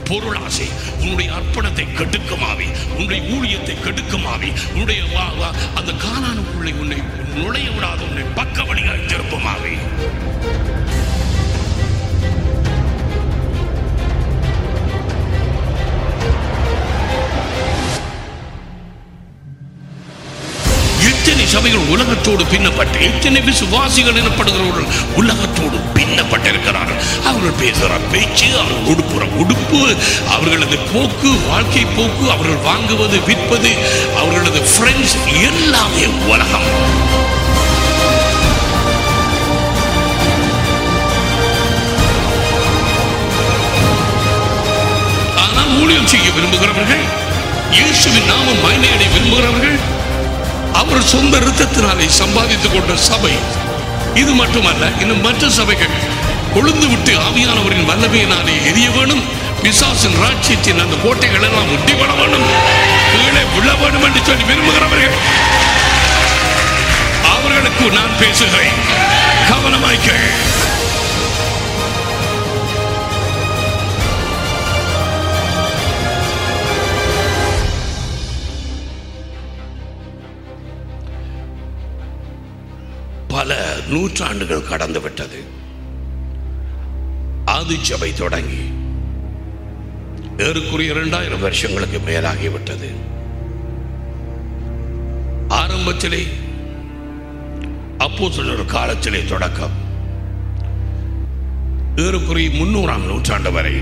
பொருளாசை உன்னுடைய அர்ப்பணத்தை கெடுக்குமாவி உன்னுடைய ஊழியத்தை கெடுக்குமாவி உன்னுடைய வா- வா- அந்த காணானுக்குள்ளே உன்னை நுழைய விடாத உன்னை பக்க வழியாய் திருப்புமாவி எத்தனை சபைகள் உலகத்தோடு பின்னப்பட்டு எத்தனை விசுவாசிகள் எனப்படுகிறவர்கள் உலகத்தோடு பின்னப்பட்டிருக்கிறார்கள் அவர்கள் பேசுகிற பேச்சு அவர்கள் உடுப்புற உடுப்பு அவர்களது போக்கு வாழ்க்கை போக்கு அவர்கள் வாங்குவது விற்பது அவர்களது ஃப்ரெண்ட்ஸ் எல்லாமே உலகம் ஆனால் ஊழியம் செய்ய விரும்புகிறவர்கள் இயேசுவின் நாமம் மகிமையடை விரும்புகிறவர்கள் அவர் சொந்த இரத்தத்தினாலே சம்பாதித்துக் கொண்ட சபை இது மட்டுமல்ல இன்னும் மற்ற சபைகள் கொழுந்து விட்டு ஆவியானவரின் வல்லமையினாலே எரிய வேணும் பிசாசின் ராட்சியத்தின் அந்த கோட்டைகள் எல்லாம் முட்டி விட வேணும் கீழே விழ வேணும் என்று சொல்லி விரும்புகிறவர்கள் அவர்களுக்கு நான் பேசுகிறேன் கவனமாய் கேள் பல நூற்றாண்டுகள் கடந்து விட்டது ஆதிச்சபை தொடங்கி ஏறக்குறைய இரண்டாயிரம் வருஷங்களுக்கு மேலாகிவிட்டது ஆரம்பத்திலே அப்போ காலத்திலே தொடக்கம் ஏறக்குறைய முன்னூறாம் நூற்றாண்டு வரை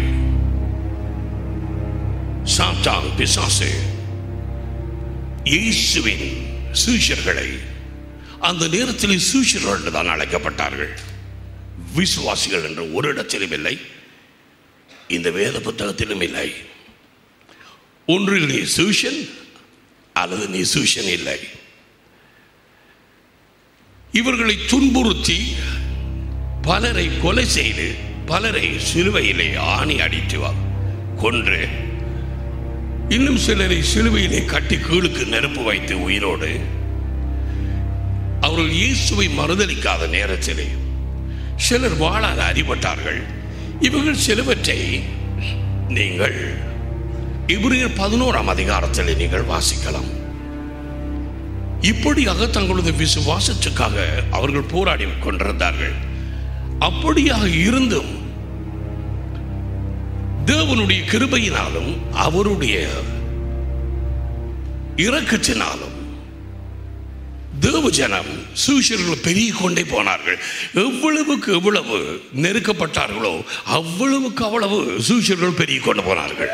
சாத்தான் பிசாசு இயேசுவின் சீஷர்களை அந்த நேரத்தில் சூஷர்கள் என்று தான் அழைக்கப்பட்டார்கள் விசுவாசிகள் என்று ஒரு இடத்திலும் இல்லை இந்த வேத புத்தகத்திலும் இல்லை ஒன்றில் நீ சூஷன் அல்லது நீ சூஷன் இல்லை இவர்களை துன்புறுத்தி பலரை கொலை செய்து பலரை சிலுவையிலே ஆணி அடித்து வா- கொன்று இன்னும் சிலரை சிலுவையிலே கட்டி கீழுக்கு நெருப்பு வைத்து உயிரோடு அவர்கள் இயேசுவை மறுதலிக்காத நேரத்திலே சிலர் வாழாத அறிபட்டார்கள் இவர்கள் சிலவற்றை நீங்கள் இப்ரியர் பதினோராம் அதிகாரத்தில் நீங்கள் வாசிக்கலாம் இப்படியாக தங்களது விசுவாசத்துக்காக அவர்கள் போராடி கொண்டிருந்தார்கள் அப்படியாக இருந்தும் தேவனுடைய கிருபையினாலும் அவருடைய இரக்கத்தினாலும் தேவ ஜனம் சூஷர்கள் பெருகி கொண்டே போனார்கள் எவ்வளவுக்கு எவ்வளவு நெருக்கப்பட்டார்களோ அவ்வளவுக்கு அவ்வளவு சூஷர்கள் பெருகி கொண்டு போனார்கள்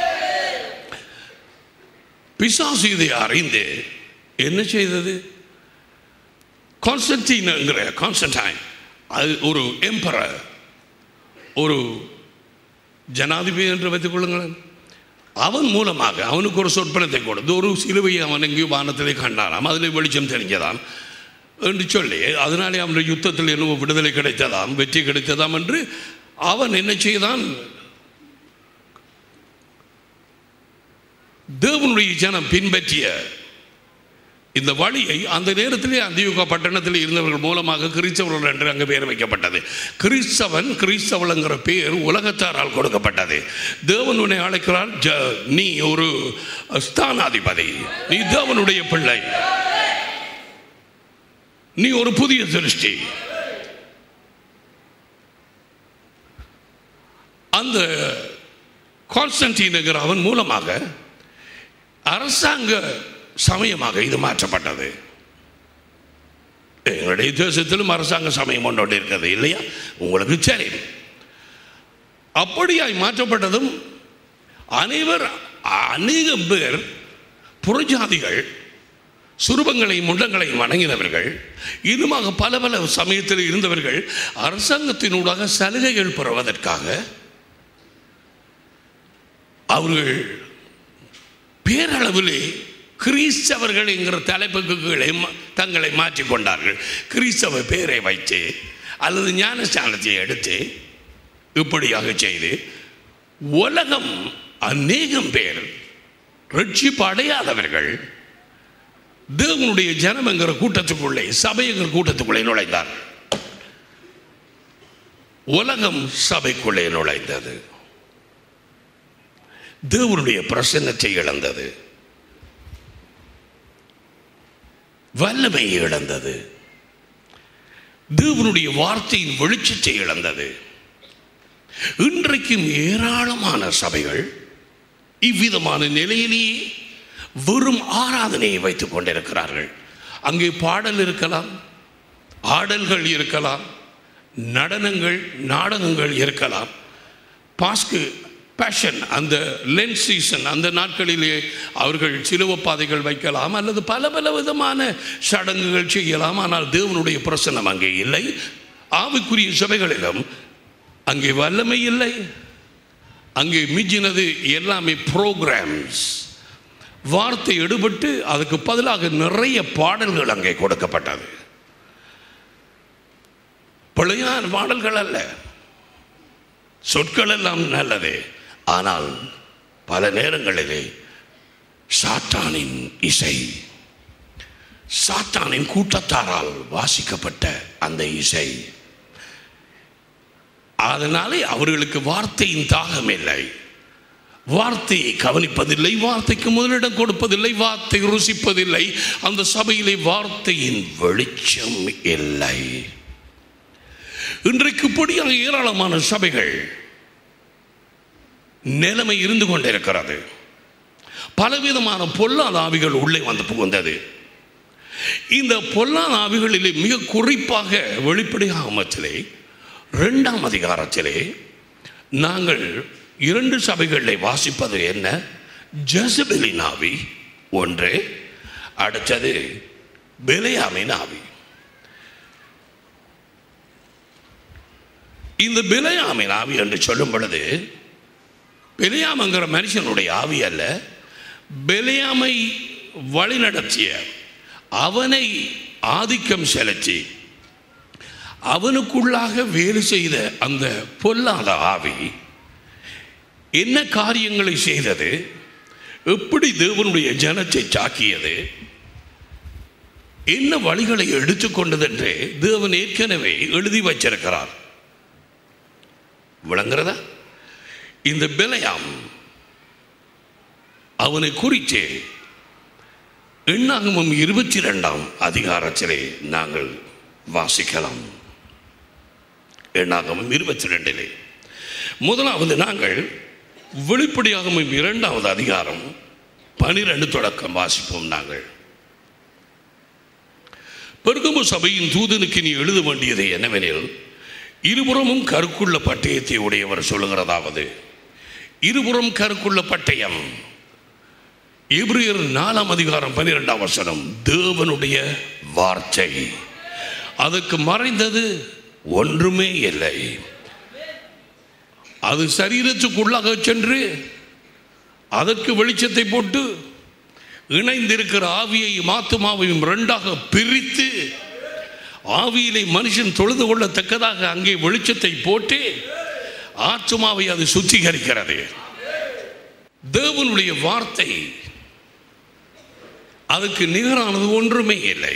பிசாசு இதை அறிந்து என்ன செய்தது கான்ஸ்டன்டின்ங்கிற கான்ஸ்டன்டைன் அது ஒரு எம்பரர் ஒரு ஜனாதிபதி என்று வைத்துக் கொள்ளுங்களேன் அவன் மூலமாக அவனுக்கு ஒரு சொற்பனத்தை கொடுத்து ஒரு சிலுவையை அவன் எங்கேயோ வானத்திலே கண்டானாம் அதில் வெளிச்சம் தெரிஞ்சதாம் என்று சொல்லி அதனாலே அவனுடைய யுத்தத்தில் என்னவோ விடுதலை கிடைத்ததாம் வெற்றி கிடைத்ததாம் என்று அவன் என்ன செய்தான் தேவனுடைய ஜனம் பின்பற்றிய இந்த வழியை அந்த நேரத்திலே அந்தியுக பட்டணத்தில் இருந்தவர்கள் மூலமாக கிறிஸ்தவர்கள் என்று அங்கே பெயர் வைக்கப்பட்டது கிறிஸ்தவன் கிறிஸ்தவளுங்கிற பெயர் உலகத்தாரால் கொடுக்கப்பட்டது தேவன் உன்னை அழைக்கிறார் ஜ- நீ ஒரு ஸ்தானாதிபதி நீ தேவனுடைய பிள்ளை நீ ஒரு புதிய சிருஷ்டி அந்த கான்ஸ்டன்டினுங்கிற அவன் மூலமாக அரசாங்க சமயமாக இது மாற்றப்பட்டது எங்களுடைய தேசத்திலும் அரசாங்க சமயம் ஒன்றோடு இருக்கிறது இல்லையா உங்களுக்கு சரி அப்படியாய் மாற்றப்பட்டதும் அனைவர் அநேகம் பேர் புறஜாதிகள் சுரூபங்களையும் முண்டங்களையும் வணங்கினவர்கள் இன்னுமாக பல பல சமயத்தில் இருந்தவர்கள் அரசாங்கத்தினூடாக சலுகைகள் பெறுவதற்காக அவர்கள் பேரளவிலே கிறிஸ்தவர்கள் என்கிற தலைப்புக்கு கீழே ம- தங்களை மாற்றிக்கொண்டார்கள் கிறிஸ்தவ பேரை வைத்து அல்லது ஞானஸ்தானத்தை எடுத்து இப்படியாக செய்து உலகம் அநேகம் பேர் ரட்சிப்பு அடையாதவர்கள் தேவனுடைய ஜனம் என்கிற கூட்டத்துக்குள்ளே சபை என்கிற கூட்டத்துக்குள்ளே நுழைந்தார் உலகம் சபைக்குள்ளே நுழைந்தது தேவனுடைய பிரசன்னத்தை இழந்தது வல்லமையை இழந்தது தேவனுடைய வார்த்தையின் வெளிச்சத்தை இழந்தது இன்றைக்கும் ஏராளமான சபைகள் இவ்விதமான நிலையிலேயே வெறும் ஆராதனையை வைத்துக் கொண்டிருக்கிறார்கள் அங்கே பாடல் இருக்கலாம் ஆடல்கள் இருக்கலாம் நடனங்கள் நாடகங்கள் இருக்கலாம் பாஸ்கு பேஷன் அந்த லென்ஸ் சீசன் அந்த நாட்களிலே அவர்கள் சிலுவ பாதைகள் வைக்கலாம் அல்லது பல பல விதமான சடங்குகள் செய்யலாம் ஆனால் தேவனுடைய பிரசன்னம் அங்கே இல்லை ஆவிக்குரிய சபைகளிலும் அங்கே வல்லமை இல்லை அங்கே மிஞ்சினது எல்லாமே ப்ரோக்ராம்ஸ் வார்த்தை எடுபட்டு அதுக்கு பதிலாக நிறைய பாடல்கள் அங்கே கொடுக்கப்பட்டது பிழையான பாடல்கள் அல்ல சொற்கள் எல்லாம் நல்லதே ஆனால் பல நேரங்களிலே சாத்தானின் இசை சாத்தானின் கூட்டத்தாரால் வாசிக்கப்பட்ட அந்த இசை அதனாலே அவர்களுக்கு வார்த்தையின் தாகம் இல்லை வார்த்தையை கவனிப்பதில்லை வார்த்தைக்கு முதலிடம் கொடுப்பதில்லை வார்த்தை ருசிப்பதில்லை அந்த சபையிலே வார்த்தையின் வெளிச்சம் இல்லை இன்றைக்கு இப்படியாக ஏராளமான சபைகள் நிலைமை இருந்து கொண்டிருக்கிறது பலவிதமான பொல்லாத ஆவிகள் உள்ளே வந்து புகுந்தது இந்த பொல்லாத ஆவிகளிலே மிக குறிப்பாக வெளிப்படையாமத்திலே இரண்டாம் அதிகாரத்திலே நாங்கள் இரண்டு சபைகளில் வாசிப்பது என்ன ஜசபெலின் ஆவி ஒன்று அடுத்தது பெலையாமின் ஆவி இந்த பிலையாமின் ஆவி என்று சொல்லும் பொழுது பெலியாமங்கிற மனுஷனுடைய ஆவி அல்ல பெலியாமை வழிநடத்திய அவனை ஆதிக்கம் செலுத்தி அவனுக்குள்ளாக வேலை செய்த அந்த பொல்லாத ஆவி என்ன காரியங்களை செய்தது எப்படி தேவனுடைய ஜனத்தை சாக்கியது என்ன வழிகளை எடுத்துக்கொண்டது என்று தேவன் ஏற்கனவே எழுதி வச்சிருக்கிறார் விளங்குறதா இந்த பிலையாம் அவனை குறித்து எண்ணாகமம் இருபத்தி ரெண்டாம் அதிகாரத்திலே நாங்கள் வாசிக்கலாம் எண்ணாகமம் இருபத்தி ரெண்டிலே முதலாவது நாங்கள் வெளிப்படையாகமம் இரண்டாவது அதிகாரம் பனிரெண்டு தொடக்கம் வாசிப்போம் நாங்கள் பெருகமு சபையின் தூதனுக்கு நீ எழுத வேண்டியது என்னவெனில் இருபுறமும் கருக்குள்ள பட்டயத்தை உடையவர் சொல்லுகிறதாவது இருபுறம் கருக்குள்ள பட்டயம் எபிரியர் நாலாம் அதிகாரம் பன்னிரெண்டாம் வசனம் தேவனுடைய வார்த்தை அதுக்கு மறைந்தது ஒன்றுமே இல்லை அது சரீரத்துக்குள்ளாக சென்று அதற்கு வெளிச்சத்தை போட்டு இணைந்திருக்கிற ஆவியையும் ஆத்துமாவையும் ரெண்டாக பிரித்து ஆவியிலே மனுஷன் தொழுது கொள்ளத்தக்கதாக அங்கே வெளிச்சத்தை போட்டு ஆத்துமாவை அது சுத்திகரிக்கிறது தேவனுடைய வார்த்தை அதுக்கு நிகரானது ஒன்றுமே இல்லை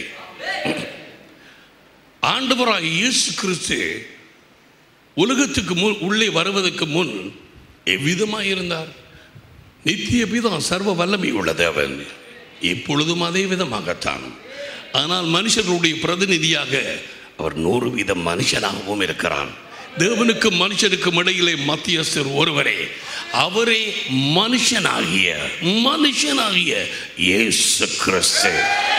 ஆண்டவராக இயேசு கிறிஸ்து உலகத்துக்கு முன் உள்ளே வருவதற்கு முன் எவ்விதமாக இருந்தார் நித்திய பிதம் சர்வ வல்லமை உள்ள தேவன் இப்பொழுதும் அதே விதமாகத்தான் ஆனால் மனுஷர்களுடைய பிரதிநிதியாக அவர் நூறு வீதம் மனுஷனாகவும் இருக்கிறான் தேவனுக்கும் மனுஷனுக்கும் இடையிலே மத்தியஸ்தர் ஒருவரே அவரே மனுஷனாகிய மனுஷனாகிய இயேசு கிறிஸ்து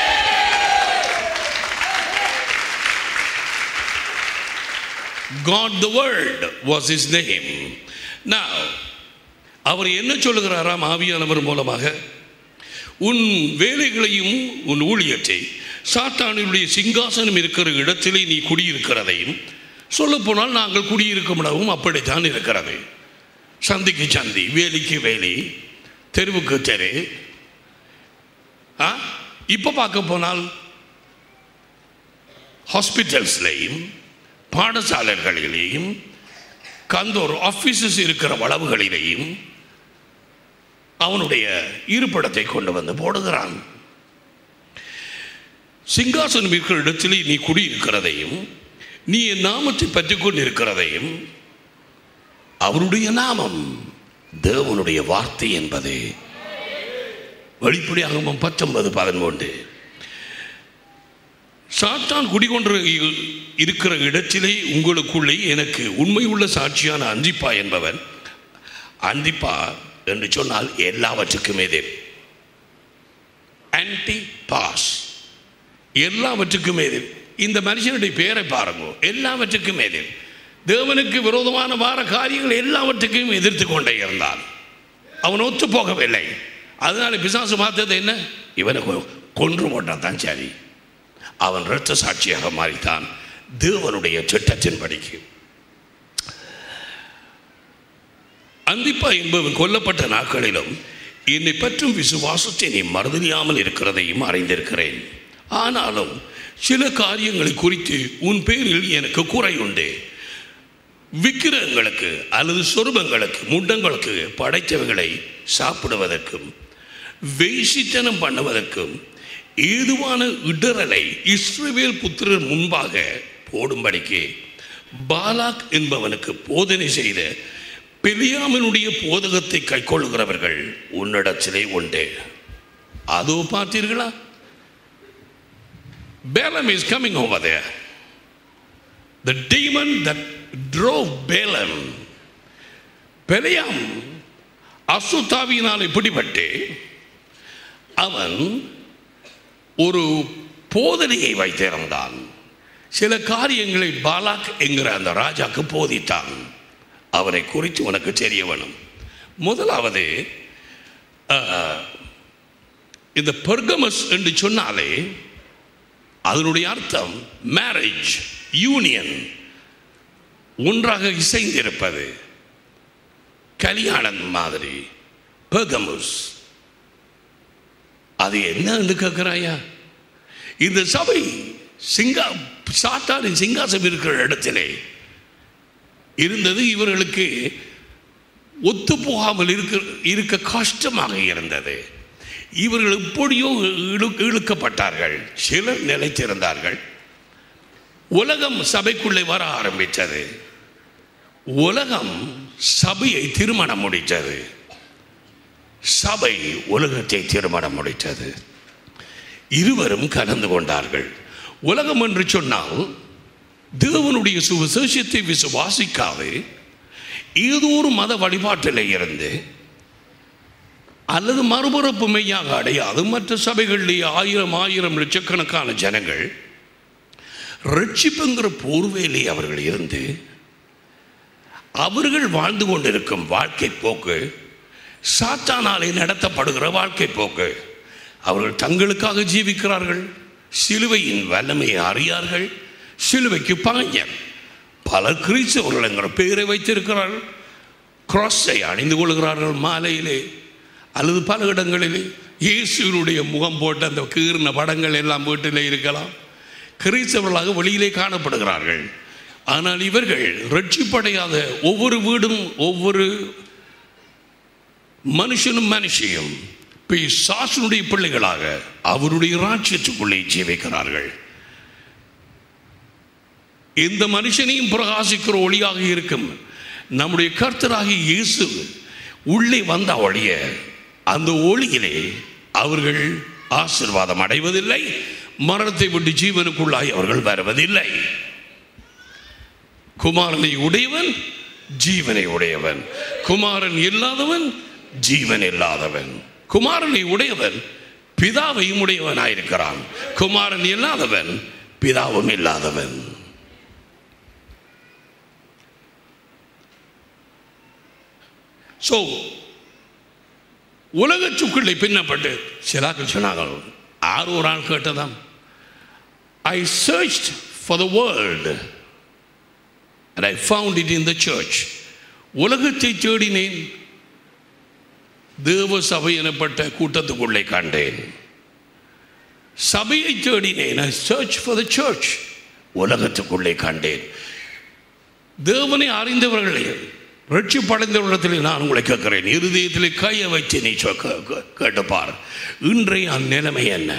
God the Word was his name. Now, அவர் என்ன சொல்லுகிறாராம் ஆவியானவர் மூலமாக உன் வேலைகளையும் உன் ஊழியத்தை சாத்தானுடைய சிங்காசனம் இருக்கிற இடத்திலே நீ குடியிருக்கிறதையும் சொல்லப்போனால் நாங்கள் குடியிருக்கும் இடமும் அப்படித்தான் இருக்கிறது சந்திக்கு சந்தி வேலிக்கு வேலி தெருவுக்கு தெரு ஆ இப்போ பார்க்க போனால் ஹாஸ்பிட்டல்ஸ்லேயும் பாடசாலைகளிலேயும் கந்தோர் ஆஃபீஸஸ் இருக்கிற வளவுகளிலேயும் அவனுடைய இருப்பிடத்தை கொண்டு வந்து போடுகிறான் சிங்காசனம் இருக்கிற இடத்திலே நீ குடியிருக்கிறதையும் நீ என் நாமத்தை பற்றி கொண்டு இருக்கிறதையும் அவருடைய நாமம் தேவனுடைய வார்த்தை என்பது வெளிப்படையாகமம் பத்தொன்பது பதிமூன்று சாத்தான் குடிகொண்டு இருக்கிற இடத்திலே உங்களுக்குள்ளே எனக்கு உண்மை உள்ள சாட்சியான அந்திப்பா என்பவன் அந்திப்பா என்று சொன்னால் எல்லாவற்றுக்கும் எதிர் ஆன்டி பாஸ் எல்லாவற்றுக்கும் எதிர் இந்த மனுஷனுடைய பேரை பாருங்க எல்லாவற்றுக்கும் எதிர் தேவனுக்கு விரோதமான வார காரியங்கள் எல்லாவற்றுக்கும் எதிர்த்து கொண்டே இருந்தான் அவன் ஒத்து போகவில்லை அதனால பிசாசு பார்த்தது என்ன இவனை கொ- கொன்று போட்டான் தான் சரி அவன் இரத்த சாட்சியாக மாறித்தான் தேவனுடைய திட்டத்தின்படிக்கு அந்திப்பா என்பவன் கொல்லப்பட்ட நாட்களிலும் என்னை பற்றும் விசுவாசத்தை நீ மறுதலியாமல் இருக்கிறதையும் அறிந்திருக்கிறேன் ஆனாலும் சில காரியங்களை குறித்து உன் பேரில் எனக்கு குறை உண்டு விக்கிரகங்களுக்கு அல்லது சொருபங்களுக்கு முண்டங்களுக்கு படைத்தவைகளை சாப்பிடுவதற்கும் வேசித்தனம் பண்ணுவதற்கும் ஏதுவான இடரலை இஸ்ரவேல் புத்திரர் முன்பாக போடும்படிக்கு பாலாக் என்பவனுக்கு போதனை செய்த பெலியாமனுடைய போதகத்தை கைக்கொள்கிறவர்கள் உன்னிடத்திலே உண்டு அதோ பார்த்தீர்களா Balaam is coming over there. The demon that drove Balaam. பெலியாம் அசுத்தாவியினால் பிடிபட்டு அவன் ஒரு போதனையை வைத்திருந்தான் சில காரியங்களை பாலாக் என்கிற அந்த ராஜாக்கு போதித்தான் அவரை குறித்து உனக்கு தெரிய வேணும் முதலாவது ஆஹ், இந்த பெர்கமஸ் என்று சொன்னாலே அதனுடைய அர்த்தம் மேரேஜ் யூனியன் ஒன்றாக இசைந்திருப்பது கல்யாணம் மாதிரி பெர்கமுஸ் அது என்னன்னு கேட்கிறாயா இந்த சபை சிங்கா சாத்தாரின் சிங்காசம் இருக்கிற இடத்திலே இருந்தது இவர்களுக்கு ஒத்து போகாமல் இருக்க இருக்க கஷ்டமாக இருந்தது இவர்கள் எப்படியோ இழு இழுக்கப்பட்டார்கள் சிலர் நிலைத்திருந்தார்கள் உலகம் சபைக்குள்ளே வர ஆரம்பித்தது உலகம் சபையை திருமணம் முடித்தது சபை உலகத்தை திருமணம் முடித்தது இருவரும் கலந்து கொண்டார்கள் உலகம் என்று சொன்னால் தேவனுடைய சுவிசேஷத்தை விசுவாசிக்காது ஏதோ ஒரு மத வழிபாட்டில் இருந்து அல்லது மறுபுறப்பு மெய்யாக அடையாது மற்ற சபைகளிலே ஆயிரம் ஆயிரம் லட்சக்கணக்கான ஜனங்கள் ரட்சிப்புங்கிற போர்வையிலே அவர்கள் இருந்து அவர்கள் வாழ்ந்து கொண்டிருக்கும் வாழ்க்கை போக்கு சாத்தானாலே நடத்தப்படுகிற வாழ்க்கை போக்கு அவர்கள் தங்களுக்காக ஜீவிக்கிறார்கள் சிலுவையின் வல்லமையை அறியார்கள் சிலுவைக்கு பாஞ்சர் பல கிறிஸ்தவர்கள் என்கிற பெயரை வைத்திருக்கிறார்கள் கிராஸை அணிந்து கொள்கிறார்கள் மாலையிலே அல்லது பல இடங்களிலே இயேசுவினுடைய முகம் போட்ட அந்த கீர்ன படங்கள் எல்லாம் வீட்டிலே இருக்கலாம் கிறிஸ்தவர்களாக வெளியிலே காணப்படுகிறார்கள் ஆனால் இவர்கள் ரட்சிப்படையாத ஒவ்வொரு வீடும் ஒவ்வொரு மனுஷனும் மனுஷியும் பிசாசனுடைய பிள்ளைகளாக அவருடைய ராட்சியத்துக்குள்ளே ஜீவிக்கிறார்கள் இந்த மனுஷனையும் பிரகாசிக்கிற ஒளியாக இருக்கும் நம்முடைய கர்த்தராகிய இயேசு உள்ளே வந்த ஒளிய அந்த ஒளியிலே அவர்கள் ஆசீர்வாதம் அடைவதில்லை மரணத்தை விட்டு ஜீவனுக்குள்ளாய் அவர்கள் வருவதில்லை குமாரனை உடையவன் ஜீவனை உடையவன் குமாரன் இல்லாதவன் ஜீவன் இல்லாதவன் குமாரனை உடையவன் பிதாவையும் உடையவனாயிருக்கிறான் குமாரன் இல்லாதவன் பிதாவும் இல்லாதவன் ஸோ உலகத்துக்குள்ளே பின்னப்பட்டு சிலாக்கள் சொன்னார்கள் ஆறு ஒரு ஆள் கேட்டதாம் I search for the world and I found it in the church உலகத்தை தேடினேன் தேவ சபை எனப்பட்ட கூட்டத்துக்குள்ளே கண்டேன் சபையை தேடினேன் I search for the church உலகத்துக்குள்ளே கண்டேன் தேவனை அறிந்தவர்களே ரட்சிப்படைந்தவரிடத்தில் நான் உங்களை கேட்கிறேன் இருதயத்தில் கையை வச்சு நீ சொ- கே- கே- கேட்டுப்பார் இன்றைய நிலைமை என்ன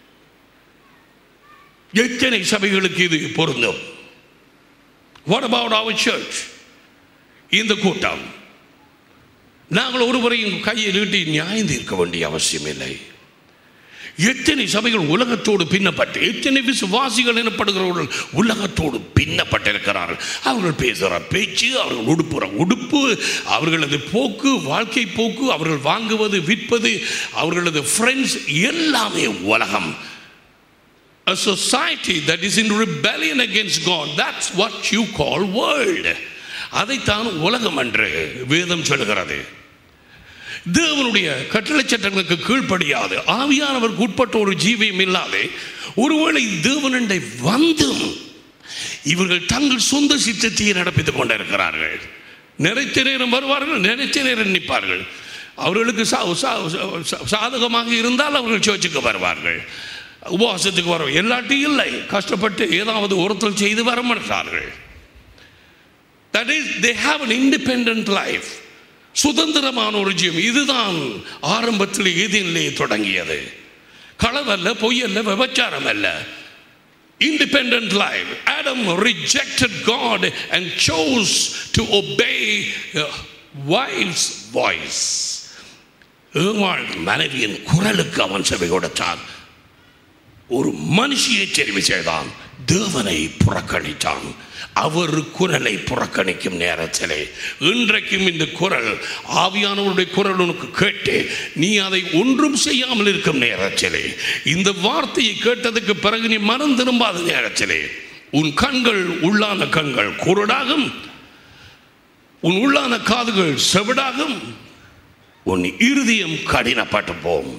எத்தனை சபைகளுக்கு இது பொருந்தும் வாட் அபவுட் அவர் சர்ச் இந்த கூட்டம் நாங்கள் ஒருவரையும் கையை நீட்டி நியாயம் தீர்க்க வேண்டிய அவசியம் இல்லை எத்தனை சபைகள் உலகத்தோடு பின்னப்பட்டு எத்தனை விசுவாசிகள் எனப்படுகிறவர்கள் உலகத்தோடு பின்னப்பட்டிருக்கிறார்கள் அவர்கள் பேசுகிற பேச்சு அவர்கள் உடுப்புற உடுப்பு அவர்களது போக்கு வாழ்க்கை போக்கு அவர்கள் வாங்குவது விற்பது அவர்களது ஃப்ரெண்ட்ஸ் எல்லாமே உலகம் A society that is in rebellion against God, that's what you call world. அதைத்தான் உலகம் என்று வேதம் சொல்கிறது தேவனுடைய கட்டளை சட்டங்களுக்கு கீழ்ப்படியாது ஆவியானவருக்கு உட்பட்ட ஒரு ஜீவியம் இல்லாது ஒருவேளை தேவனண்டை வந்தும் இவர்கள் தங்கள் சொந்த சித்தத்தையே நடப்பித்துக் கொண்டிருக்கிறார்கள் நினைத்த நேரம் வருவார்கள் நினைத்த நேரம் நிற்பார்கள் அவர்களுக்கு சா- சா- சா- சாதகமாக இருந்தால் அவர்கள் சர்ச்சுக்கு வருவார்கள் உபவாசத்துக்கு வர எல்லாட்டையும் இல்லை கஷ்டப்பட்டு ஏதாவது ஒருத்தல் செய்து வர மாட்டார்கள் that is they have an independent life சுதந்திரமான ஒரு ஜீவம் இதுதான் ஆரம்பத்தில் ஏதிலே தொடங்கியது களவல்ல பொய்யல்ல விபச்சாரம் அல்ல independent life adam rejected god and chose to obey uh, wife's voice ஏவாள் மனைவியின் குரலுக்கு அவன் செவி கொடுத்தான் ஒரு மனுஷியை தெரிவு செய்தான் தேவனை புறக்கணித்தான் அவர் குரலை புறக்கணிக்கும் நேரத்திலே இன்றைக்கும் இந்த குரல் ஆவியானவருடைய குரல் உனக்கு கேட்டு நீ அதை ஒன்றும் செய்யாமல் இருக்கும் நேரத்திலே இந்த வார்த்தையை கேட்டதுக்கு பிறகு நீ மனம் திரும்பாத நேரத்திலே உன் கண்கள் உள்ளான கண்கள் குருடாகும் உன் உள்ளான காதுகள் செவிடாகும் உன் இருதயம் கடினப்பட்டு போம்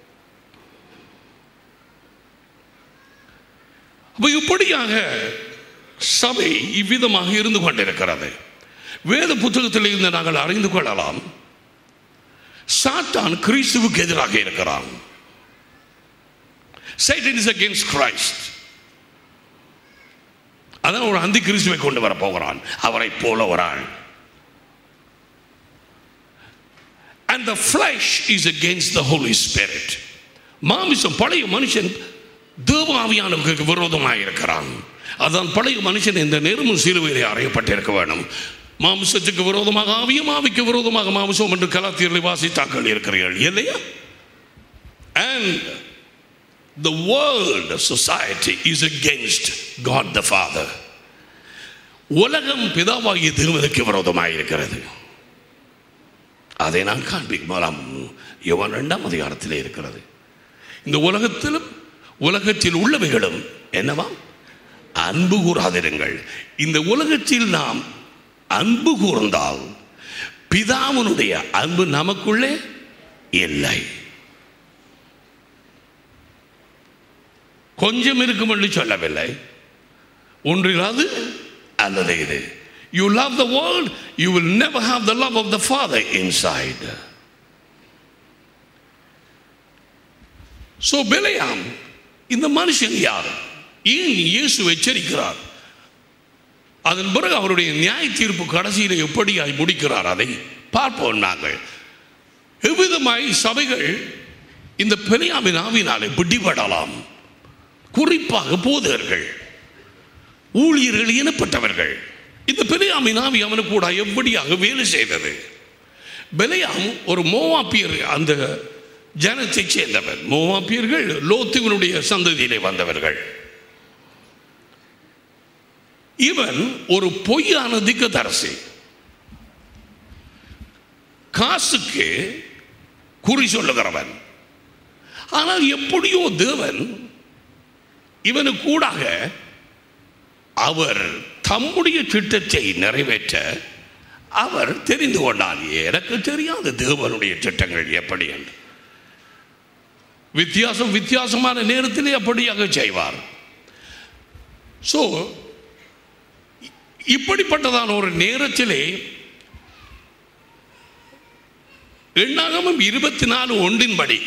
அப்ப இப்படியாக சபை இவ்விதமாக இருந்து கொண்டிருக்கிறது வேத புத்தகத்தில் இருந்து நாங்கள் அறிந்து கொள்ளலாம் சாத்தான் கிறிஸ்துவுக்கு எதிராக இருக்கிறான் Satan is against Christ அதான் ஒரு அந்தி கிறிஸ்துவை கொண்டு வர போகிறான் அவரை போல ஒரு ஆள் and the flesh is against the Holy Spirit மாமிசம் பழைய மனுஷன் தேவாவியானவருக்கு விரோதமாக இருக்கிறான் அதான் பழைய மனுஷன் இந்த நேரமும் சிலுவையிலே அறையப்பட்டிருக்க வேண்டும் மாமிசத்துக்கு விரோதமாக ஆவியும் ஆவிக்கு விரோதமாக மாமிசம் என்று கலாத்தியர்களை வாசித்தாக்கள் இருக்கிறீர்கள் இல்லையா and the world society is against God the Father உலகம் பிதாவாகிய தேவனுக்கு விரோதமாக இருக்கிறது அதை நான் காண்பிக்கலாம் யோவான் இரண்டாம் அதிகாரத்திலே இருக்கிறது இந்த உலகத்திலும் உலகத்தில் உள்ளவைகளும் என்னவா அன்பு கூறாதிருங்கள் இந்த உலகத்தில் நாம் அன்பு கூர்ந்தால் பிதாவனுடைய அன்பு நமக்குள்ளே இல்லை கொஞ்சம் இருக்கும் என்று சொல்லவில்லை ஒன்றிலாது அல்லது இது you love the world you will never have the love of the father inside so Balaam இந்த மனுஷன் யார் ஏன் இயேசு எச்சரிக்கிறார் அதன் பிறகு அவருடைய நியாய தீர்ப்பு கடைசியில் எப்படியாய் முடிக்கிறார் அதை பார்ப்போம் நாங்கள் எவ்விதமாய் சபைகள் இந்த பெரியாமின் ஆவினாலே பிடிபடலாம் குறிப்பாக போதகர்கள் ஊழியர்கள் எனப்பட்டவர்கள் இந்த பெரியாமின் ஆவி அவனுக்கு கூட எப்படியாக வேலை செய்தது பெலையாம் ஒரு மோவாப்பியர் அந்த ஜனத்தைச் சேர்ந்தவர் மோவாப்பியர்கள் லோத்துவனுடைய சந்ததியிலே வந்தவர்கள் இவன் ஒரு பொய்யான திக்கதரசி காசுக்கு குறி சொல்லுகிறவன் ஆனால் எப்படியோ தேவன் இவனுக்கு கூடாக அவர் தம்முடைய திட்டத்தை நிறைவேற்ற அவர் தெரிந்து கொண்டார் எனக்கு தெரியாது தேவனுடைய திட்டங்கள் எப்படி என்று வித்தியாசம் வித்தியாசமான நேரத்திலே அப்படியாக செய்வார் ஸோ இப்படிப்பட்டதான ஒரு நேரத்திலே எண்ணாகமும் இருபத்தி நாலு ஒன்றின்படி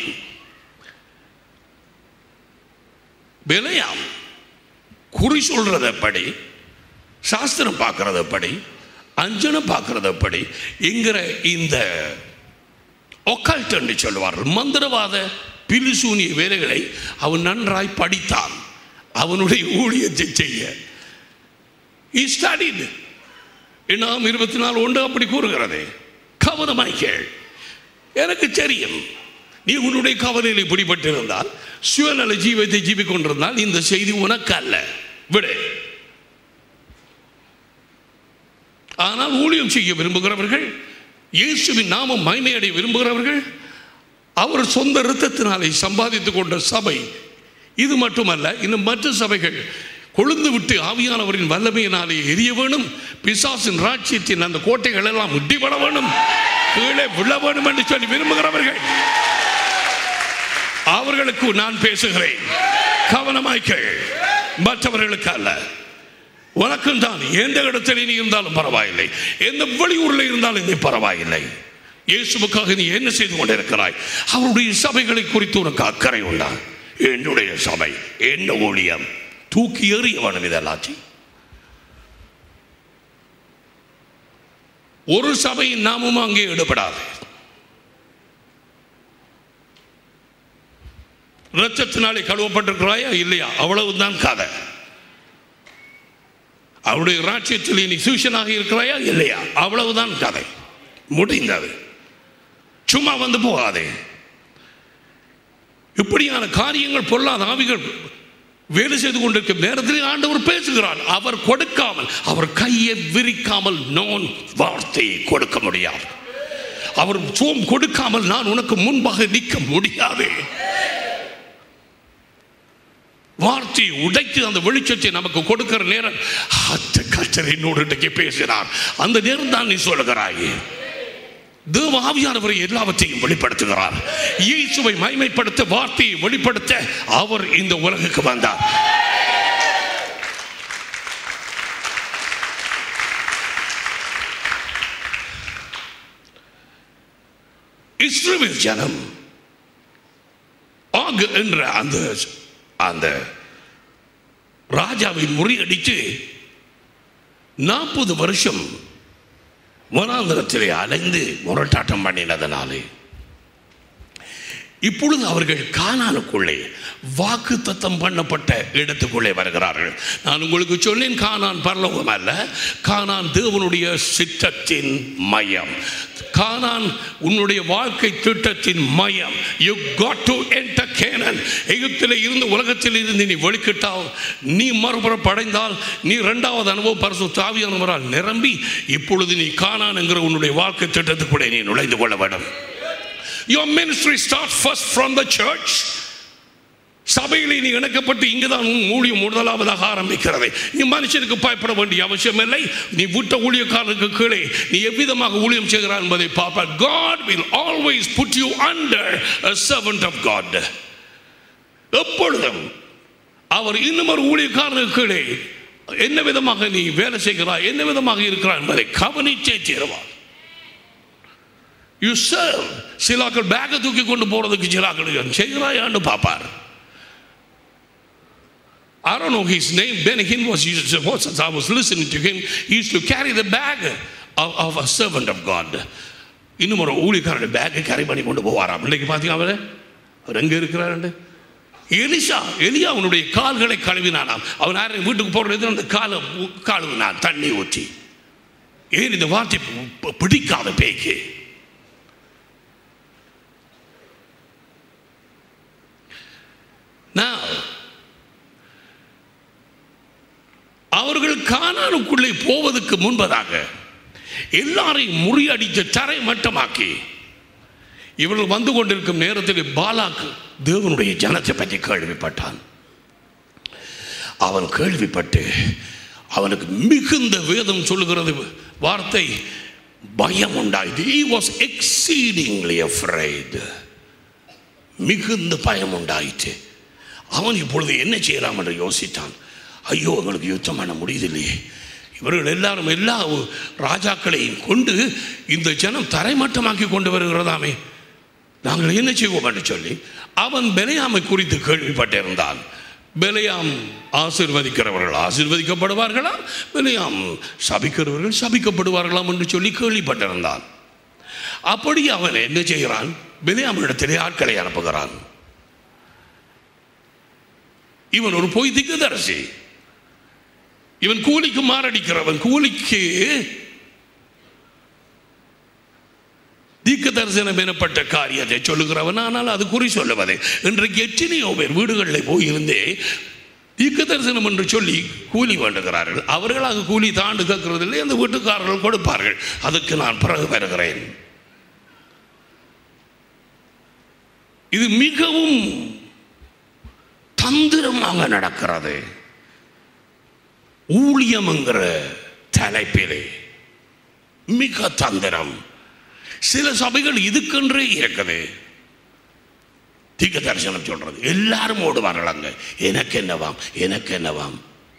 விலையாம் குறி சொல்றது எப்படி சாஸ்திரம் பார்க்கறது எப்படி அஞ்சனம் பார்க்கறது எப்படி என்கிற இந்த ஒக்கல்ட் என்று சொல்லுவார்கள் மந்திரவாத பிலிசூனிய வேலைகளை அவன் நன்றாய் படித்தான் அவனுடைய ஊழியத்தை செய்ய he studied எண்ணாம் இருபத்தி நாலு ஒன்று அப்படி கூறுகிறது கவனமாய் கேள் எனக்கு தெரியும் நீ உன்னுடைய கவலையில் இப்படிப்பட்டிருந்தால் சுயநல ஜீவத்தை ஜீவிக் கொண்டிருந்தால் இந்த செய்தி உனக்கு அல்ல விடு ஆனால் ஊழியம் செய்ய விரும்புகிறவர்கள் இயேசுவின் நாமம் மகிமையடைய விரும்புகிறவர்கள் அவர் சொந்த இரத்தத்தினாலே சம்பாதித்துக் கொண்ட சபை இது மட்டுமல்ல இன்னும் மற்ற சபைகள் கொழுந்து விட்டு ஆவியானவரின் வல்லமையினாலே எரிய வேணும் பிசாசின் ராட்சியத்தின் அந்த கோட்டைகள் எல்லாம் முட்டிபட வேணும் கீழே விழ வேணும் என்று சொல்லி விரும்புகிறவர்கள் அவர்களுக்கு நான் பேசுகிறேன் கவனமாய் கேள் மற்றவர்களுக்கு அல்ல உனக்கும் தான் எந்த இடத்தில் நீ இருந்தாலும் பரவாயில்லை எந்த வெளியூரில் இருந்தாலும் நீ பரவாயில்லை இயேசுவுக்காக நீ என்ன செய்து கொண்டிருக்கிறாய் அவருடைய சபைகளை குறித்து உனக்கு அக்கறை உண்டா என்னுடைய சபை என்ன ஊழியம் தூக்கி எறிய வேணும் இதெல்லாச்சும் ஒரு சபையின் நாமும் அங்கே ஈடுபடாது இரத்தத்தினாலே கழுவப்பட்டிருக்கிறாயா இல்லையா அவ்வளவுதான் கதை அவருடைய ராட்சியத்தில் நீ சூஷனாக இருக்கிறாயா இல்லையா அவ்வளவுதான் கதை முடிந்தது சும்மா வந்து போகாதே இப்படியான காரியங்கள் பொல்லாத ஆவிகள் வேலை செய்து கொண்டிருக்கும் நேரத்தில் ஆண்டவர் பேசுகிறார் அவர் கொடுக்காமல் அவர் கையை விரிக்காமல் நான் வார்த்தையை கொடுக்க முடியாது அவர் சோம் கொடுக்காமல் நான் உனக்கு முன்பாக நிற்க முடியாது வார்த்தையை உடைத்து அந்த வெளிச்சத்தை நமக்கு கொடுக்கிற நேரம் அத்த கச்சர் என்னோடு இன்றைக்கு பேசினார் அந்த நேரம் தான் நீ சொல்லுகிறாய் தேவ ஆவியானவரை எல்லாவற்றையும் வெளிப்படுத்துகிறார் இயேசுவை மைமைப்படுத்த வார்த்தையை வெளிப்படுத்த அவர் இந்த உலகுக்கு வந்தார் இஸ்ரவேல் ஜனம் ஆகு என்ற அந்த அந்த ராஜாவை முறியடித்து நாற்பது வருஷம் வனாந்திரத்திலே அலைந்து முரட்டாட்டம் பண்ணினதனாலே இப்பொழுது அவர்கள் கானானுக்குள்ளே வாக்கு தத்தம் பண்ணப்பட்ட இடத்துக்குள்ளே வருகிறார்கள் நான் உங்களுக்கு சொன்னேன் கானான் பரலோகம் அல்ல கானான் தேவனுடைய சித்தத்தின் மையம் கானான் உன்னுடைய வாழ்க்கை திட்டத்தின் மையம் you got to enter Canaan எகிப்தில் இருந்து உலகத்தில் இருந்து நீ வெளிக்கிட்டால் நீ மறுபுறம் படைந்தால் நீ இரண்டாவது அனுபவம் பரிசு தாவியானவரால் நிரம்பி இப்பொழுது நீ கானான் என்கிற உன்னுடைய வாழ்க்கை திட்டத்துக்குள்ளே நீ நுழைந்து கொள்ள வேண்டும் Your ministry starts first from the church. சபையிலே நீ இணைக்கப்பட்டு இங்குதான் உன் ஊழியம் முதலாவதாக ஆரம்பிக்கிறது நீ மனுஷனுக்கு பயப்பட வேண்டிய அவசியம் இல்லை நீ விட்ட ஊழியக்காரனுக்கு கீழே நீ எவ்விதமாக ஊழியம் செய்கிறார் என்பதை பார்ப்பார் God will always put you under a servant of God எப்பொழுதும் அவர் இன்னும் ஒரு ஊழியக்காரனுக்கு கீழே என்ன விதமாக நீ வேலை செய்கிறாய் என்ன விதமாக இருக்கிறாய் என்பதை கவனிச்சே சேருவார் யூ சர்வ் சிலாக்கள் பேக்கை தூக்கி கொண்டு போறதுக்கு சிலாக்கள் செய்கிறாயான்னு பார்ப்பார் I don't know his name. Ben Hinn was used to, once I was listening to him, he used to carry the bag of, of a servant of God. இன்னும் ஒரு ஊழியக்காரன் பேக்கை கேரி பண்ணி கொண்டு போவாராம் இன்னைக்கு பார்த்தீங்க அவரு அவர் எங்கே இருக்கிறாரு எலிசா எலியா அவனுடைய கால்களை கழுவினானாம் அவன் யாரும் வீட்டுக்கு போடுறது அந்த காலை கழுவினான் தண்ணி ஊற்றி ஏன் இந்த வார்த்தை பி- பிடிக்காத பேய்க்கு Now, அவர்கள் கானானுக்குள்ளே போவதற்கு முன்பதாக எல்லாரையும் முறியடித்து தரை மட்டமாக்கி இவர்கள் வந்து கொண்டிருக்கும் நேரத்தில் பாலாக்கு தேவனுடைய ஜனத்தை பற்றி கேள்விப்பட்டான் அவன் கேள்விப்பட்டு அவனுக்கு மிகுந்த வேதம் சொல்லுகிறது வார்த்தை பயம் உண்டாயிற்று he was exceedingly afraid மிகுந்த பயம் உண்டாயிற்று அவன் இப்பொழுது என்ன செய்யலாம் என்று யோசித்தான் ஐயோ எங்களுக்கு யுத்தம் பண்ண முடியதில்லையே இவர்கள் எல்லாரும் எல்லா ராஜாக்களையும் கொண்டு இந்த ஜனம் தரைமட்டமாக்கி கொண்டு வருகிறதாமே நாங்கள் என்ன செய்வோம் என்று சொல்லி அவன் பெலையாமை குறித்து கேள்விப்பட்டிருந்தான் பெலையாம் ஆசிர்வதிக்கிறவர்கள் ஆசிர்வதிக்கப்படுவார்களாம் பெலையாம் சபிக்கிறவர்கள் சபிக்கப்படுவார்களாம் என்று சொல்லி கேள்விப்பட்டிருந்தான் அப்படி அவன் என்ன செய்கிறான் பெலியாமிடத்திலே ஆட்களை அனுப்புகிறான் இவன் ஒரு பொய் திக்குதரசி இவன் கூலிக்கு மாரடிக்கிறவன் கூலிக்கு தீக்க தரிசனம் எனப்பட்ட காரியத்தை சொல்லுகிறவன் ஆனால் அது குறி சொல்லுவதே இன்றைக்கு எத்தனையோ பேர் வீடுகளில் போயிருந்தே தீக்க தரிசனம் என்று சொல்லி கூலி வேண்டுகிறார்கள் அவர்களாக கூலி தாண்டு கேட்கறதில்லை அந்த வீட்டுக்காரர்கள் கொடுப்பார்கள் அதுக்கு நான் பிறகு வருகிறேன் இது மிகவும் தந்திரமாக நடக்கிறது ஊழியம்ங்கிற தலைப்பிலே மிக தந்திரம் சில சபைகள் இதுக்கென்றே இருக்குது தீக்க தரிசனம் சொல்றது எல்லாரும் ஓடுவார்கள் அங்க எனக்கு என்னவாம் எனக்கு என்னவாம்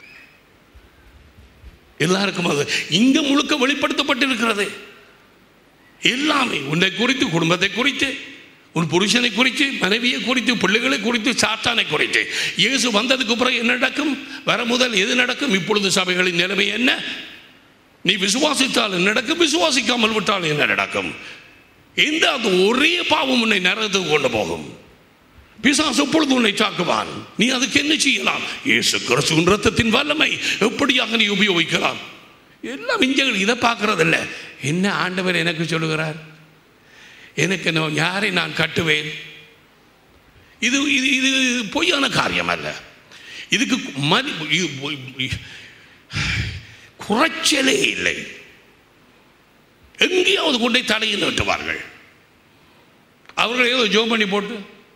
எல்லாருக்கும் அது இங்க முழுக்க வெளிப்படுத்தப்பட்டிருக்கிறது எல்லாமே உன்னை குறித்து குடும்பத்தை குறித்து உன் புருஷனை குறித்து மனைவியை குறித்து பிள்ளைகளை குறித்து சாத்தானை குறித்து இயேசு வந்ததுக்கு பிறகு என்ன நடக்கும் வர முதல் எது நடக்கும் இப்பொழுது சபைகளின் நிலைமை என்ன நீ விசுவாசித்தால் என்ன நடக்கும் விசுவாசிக்காமல் விட்டால் என்ன நடக்கும் இந்த அது ஒரே பாவம் உன்னை நரகத்துக்கு கொண்டு போகும் பிசாசு எப்பொழுது உன்னை தாக்குவான் நீ அதுக்கு என்ன செய்யலாம் இயேசு கிறிஸ்துவின் ரத்தத்தின் வல்லமை எப்படியாக நீ உபயோகிக்கலாம் எல்லாம் இஞ்சங்கள் இதை பார்க்கறதில்ல என்ன ஆண்டவர் எனக்கு சொல்லுகிறார் எனக்கு நான் யாரை நான் கட்டுவேன் இது இது இது இது பொய்யான காரியம் அல்ல இதுக்கு மதி இது- குறைச்சலே இல்லை எங்கேயாவது கொண்டே தலையில் நீட்டுவார்கள் அவர்கள் ஏதோ ஜோம் பண்ணி போட்டு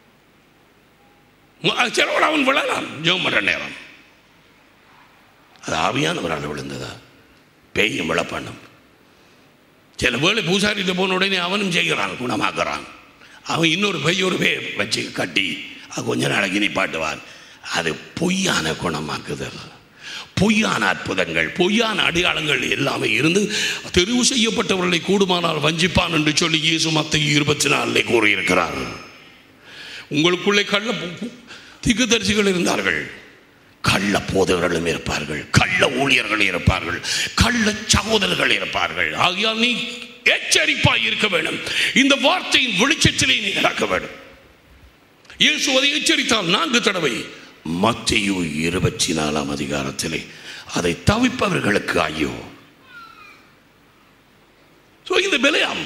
சிலவோட அவன் விழலாம் ஜோம் பண்ணுற நேரம் அது ஆவியானவரால் விழுந்ததா பேயும் விழப்பண்ணும் சில வேளை பூசாரிட்ட போன உடனே அவனும் செய்கிறான் குணமாக்குறான் அவன் இன்னொரு பையொரு பே வச்சு கட்டி அது கொஞ்ச நாளைக்கு நிப்பாட்டுவான் அது பொய்யான குணமாக்குதல் பொய்யான அற்புதங்கள் பொய்யான அடையாளங்கள் எல்லாமே இருந்து தெரிவு செய்யப்பட்டவர்களை கூடுமானால் வஞ்சிப்பான் என்று சொல்லி இயேசு மத்திய இருபத்தி நாலிலே கூறியிருக்கிறார் உங்களுக்குள்ளே கள்ள திக்குதரிசிகள் இருந்தார்கள் கள்ள போதவர்களும் இருப்பார்கள் கள்ள ஊழியர்கள் இருப்பார்கள் கள்ள சகோதரர்கள் இருப்பார்கள் ஆகையால் நீ எச்சரிப்பாய் இருக்க வேண்டும் இந்த வார்த்தையின் வெளிச்சத்திலே நீ நடக்க வேண்டும் இயேசு அதை எச்சரித்தால் நான்கு தடவை மத்தியு இருபத்தி நாலாம் அதிகாரத்திலே அதை தவிப்பவர்களுக்கு ஐயோ ஸோ இந்த பிலையாம்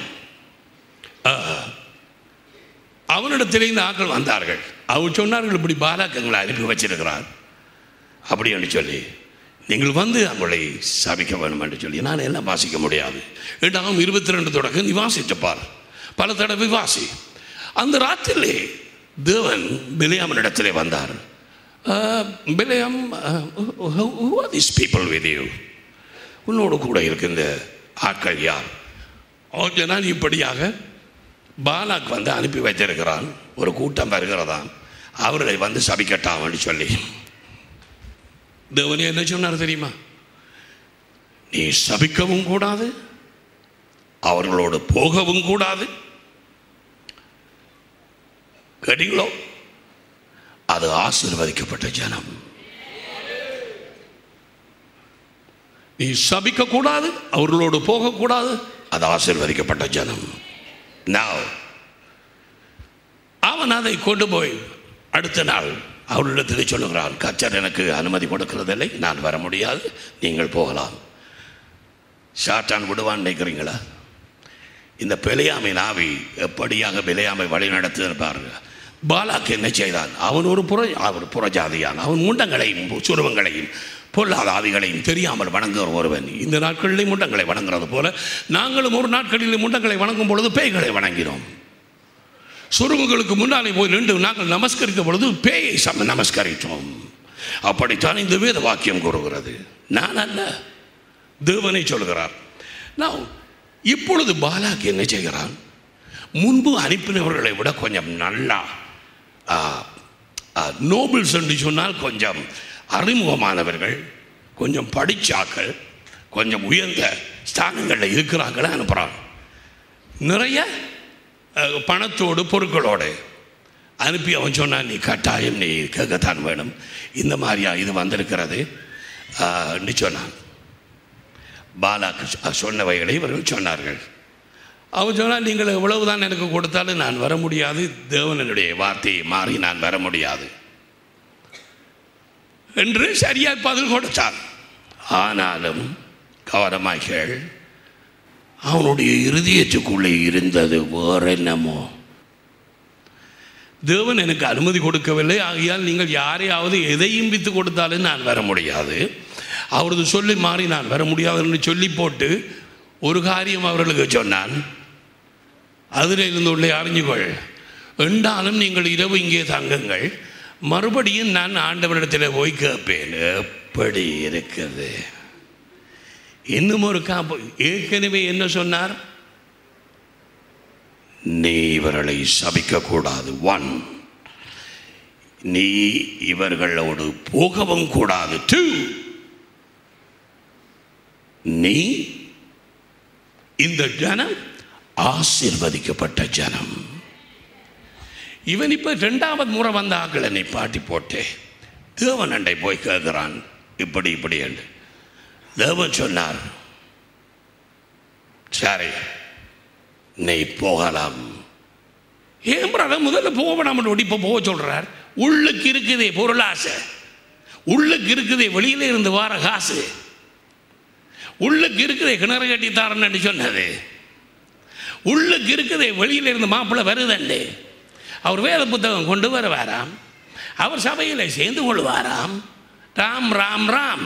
அவனிடத்திலே இந்த ஆட்கள் வந்தார்கள் அவர் சொன்னார்கள் இப்படி பாலாக்கங்களை அனுப்பி வச்சிருக்கிறார் அப்படி என்று சொல்லி நீங்கள் வந்து அவங்களை சபிக்க வேண்டும் என்று சொல்லி நான் எல்லாம் வாசிக்க முடியாது இரண்டாம் இருபத்தி ரெண்டு தொடக்கம் நீ வாசித்துப்பார் பல தடவை வாசி அந்த ராத்திரிலே தேவன் பிலியாமனிடத்திலே வந்தார் Balaam this people with you உன்னோடு கூட இருக்கின்ற ஆட்கள் யார் அவன் நான் இப்படியாக பாலாக் வந்து அனுப்பி வைத்திருக்கிறான் ஒரு கூட்டம் வருகிறதான் அவர்களை வந்து சபிக்கட்டாம்னு சொல்லி தேவனே என்ன சொன்னார் தெரியுமா நீ சபிக்கவும் கூடாது அவர்களோடு போகவும் கூடாது கேட்டீங்களோ அது ஆசீர்வதிக்கப்பட்ட ஜனம் நீ சபிக்க கூடாது அவர்களோடு போகக்கூடாது அது ஆசீர்வதிக்கப்பட்ட ஜனம் Now, அவன் அதை கொண்டு போய் அடுத்த நாள் அவரிடத்தில் சொல்லுகிறான் கச்சர் எனக்கு அனுமதி கொடுக்கிறதில்லை நான் வர முடியாது நீங்கள் போகலாம் சாத்தான் விடுவான் நினைக்கிறீங்களா இந்த பிழையாமை ஆவி எப்படியாக பிழையாமை வழி நடத்துன்னு பாருங்க பாலாக்கு என்ன செய்தான் அவன் ஒரு புற அவர் புறஜாதியான் அவன் முண்டங்களையும் சுருவங்களையும் பொல்லாத ஆவிகளையும் தெரியாமல் வணங்குகிற ஒருவன் இந்த நாட்களிலே முண்டங்களை வணங்குறது போல நாங்களும் ஒரு நாட்களில் முண்டங்களை வணங்கும் பொழுது பேய்களை வணங்கினோம் சுருங்குகளுக்கு முன்னாலே போய் நின்று நாங்கள் நமஸ்கரித்த பொழுது பேயை சம நமஸ்கரித்தோம் அப்படித்தான் இந்த வேத வாக்கியம் கூறுகிறது நான் அல்ல தேவனை சொல்கிறார் நான் இப்பொழுது பாலாக்கு என்ன செய்கிறான் முன்பு அனுப்பினவர்களை விட கொஞ்சம் நல்லா நோபல்ஸ் என்று சொன்னால் கொஞ்சம் அறிமுகமானவர்கள் கொஞ்சம் படிச்சாக்கள் கொஞ்சம் உயர்ந்த ஸ்தானங்களில் இருக்கிறாங்களே அனுப்புகிறான் நிறைய அஹ், பணத்தோடு பொருட்களோடு அனுப்பி அவன் சொன்னான் நீ கட்டாயம் நீ கேட்கத்தான் வேணும் இந்த மாதிரியா இது வந்திருக்கிறது ஆஹ், என்று சொன்னான் பாலாக்கு சொ- சொன்னவைகளை இவர்கள் சொன்னார்கள் அவன் சொன்னால் நீங்கள் எவ்வளவுதான் எனக்கு கொடுத்தாலும் நான் வர முடியாது தேவனுடைய வார்த்தையை மாறி நான் வர முடியாது என்று சரியாய் பதில் கொடுத்தான் ஆனாலும் கவனமாய்கள் அவனுடைய இருதயத்துக்குள்ளே இருந்தது வேற என்னமோ தேவன் எனக்கு அனுமதி கொடுக்கவில்லை ஆகையால் நீங்கள் யாரையாவது எதையும் வித்து கொடுத்தாலும் நான் வர முடியாது அவரது சொல்லி மாறி நான் வர முடியாது என்று சொல்லி போட்டு ஒரு காரியம் அவர்களுக்கு சொன்னான் அதில் இருந்து உள்ளே அறிஞ்சுகொள் என்றாலும் நீங்கள் இரவு இங்கே தங்குங்கள் மறுபடியும் நான் ஆண்டவரிடத்தில் போய் கேட்பேன் எப்படி இருக்குது இன்னும் ஒரு காப்பு ஏற்கனவே என்ன சொன்னார் நீ இவர்களை சபிக்கக்கூடாது ஒன் நீ இவர்களோடு போகவும் கூடாது டூ நீ இந்த ஜனம் ஆசீர்வதிக்கப்பட்ட ஜனம் இவன் இப்ப ரெண்டாவது முறை வந்த ஆக்களை நீ பாட்டி போட்டே தேவன் அண்டை போய் கேட்கிறான் இப்படி இப்படி என்று தேவன் சொன்னார் சரி நீ போகலாம் ஏன் பிரதர் முதல்ல போக வேணாம் இப்போ போக சொல்றார் உள்ளுக்கு இருக்குதே பொருளாசை உள்ளுக்கு இருக்குதே வெளியில இருந்து வார காசு உள்ளுக்கு இருக்குதே கிணறு கட்டி தாரன்னு சொன்னது உள்ளுக்கு இருக்குதே வெளியில இருந்து மாப்பிள்ளை வருதண்டு அவர் வேத புத்தகம் கொண்டு வருவாராம் அவர் சபையில் சேர்ந்து கொள்வாராம் ராம் ராம் ராம்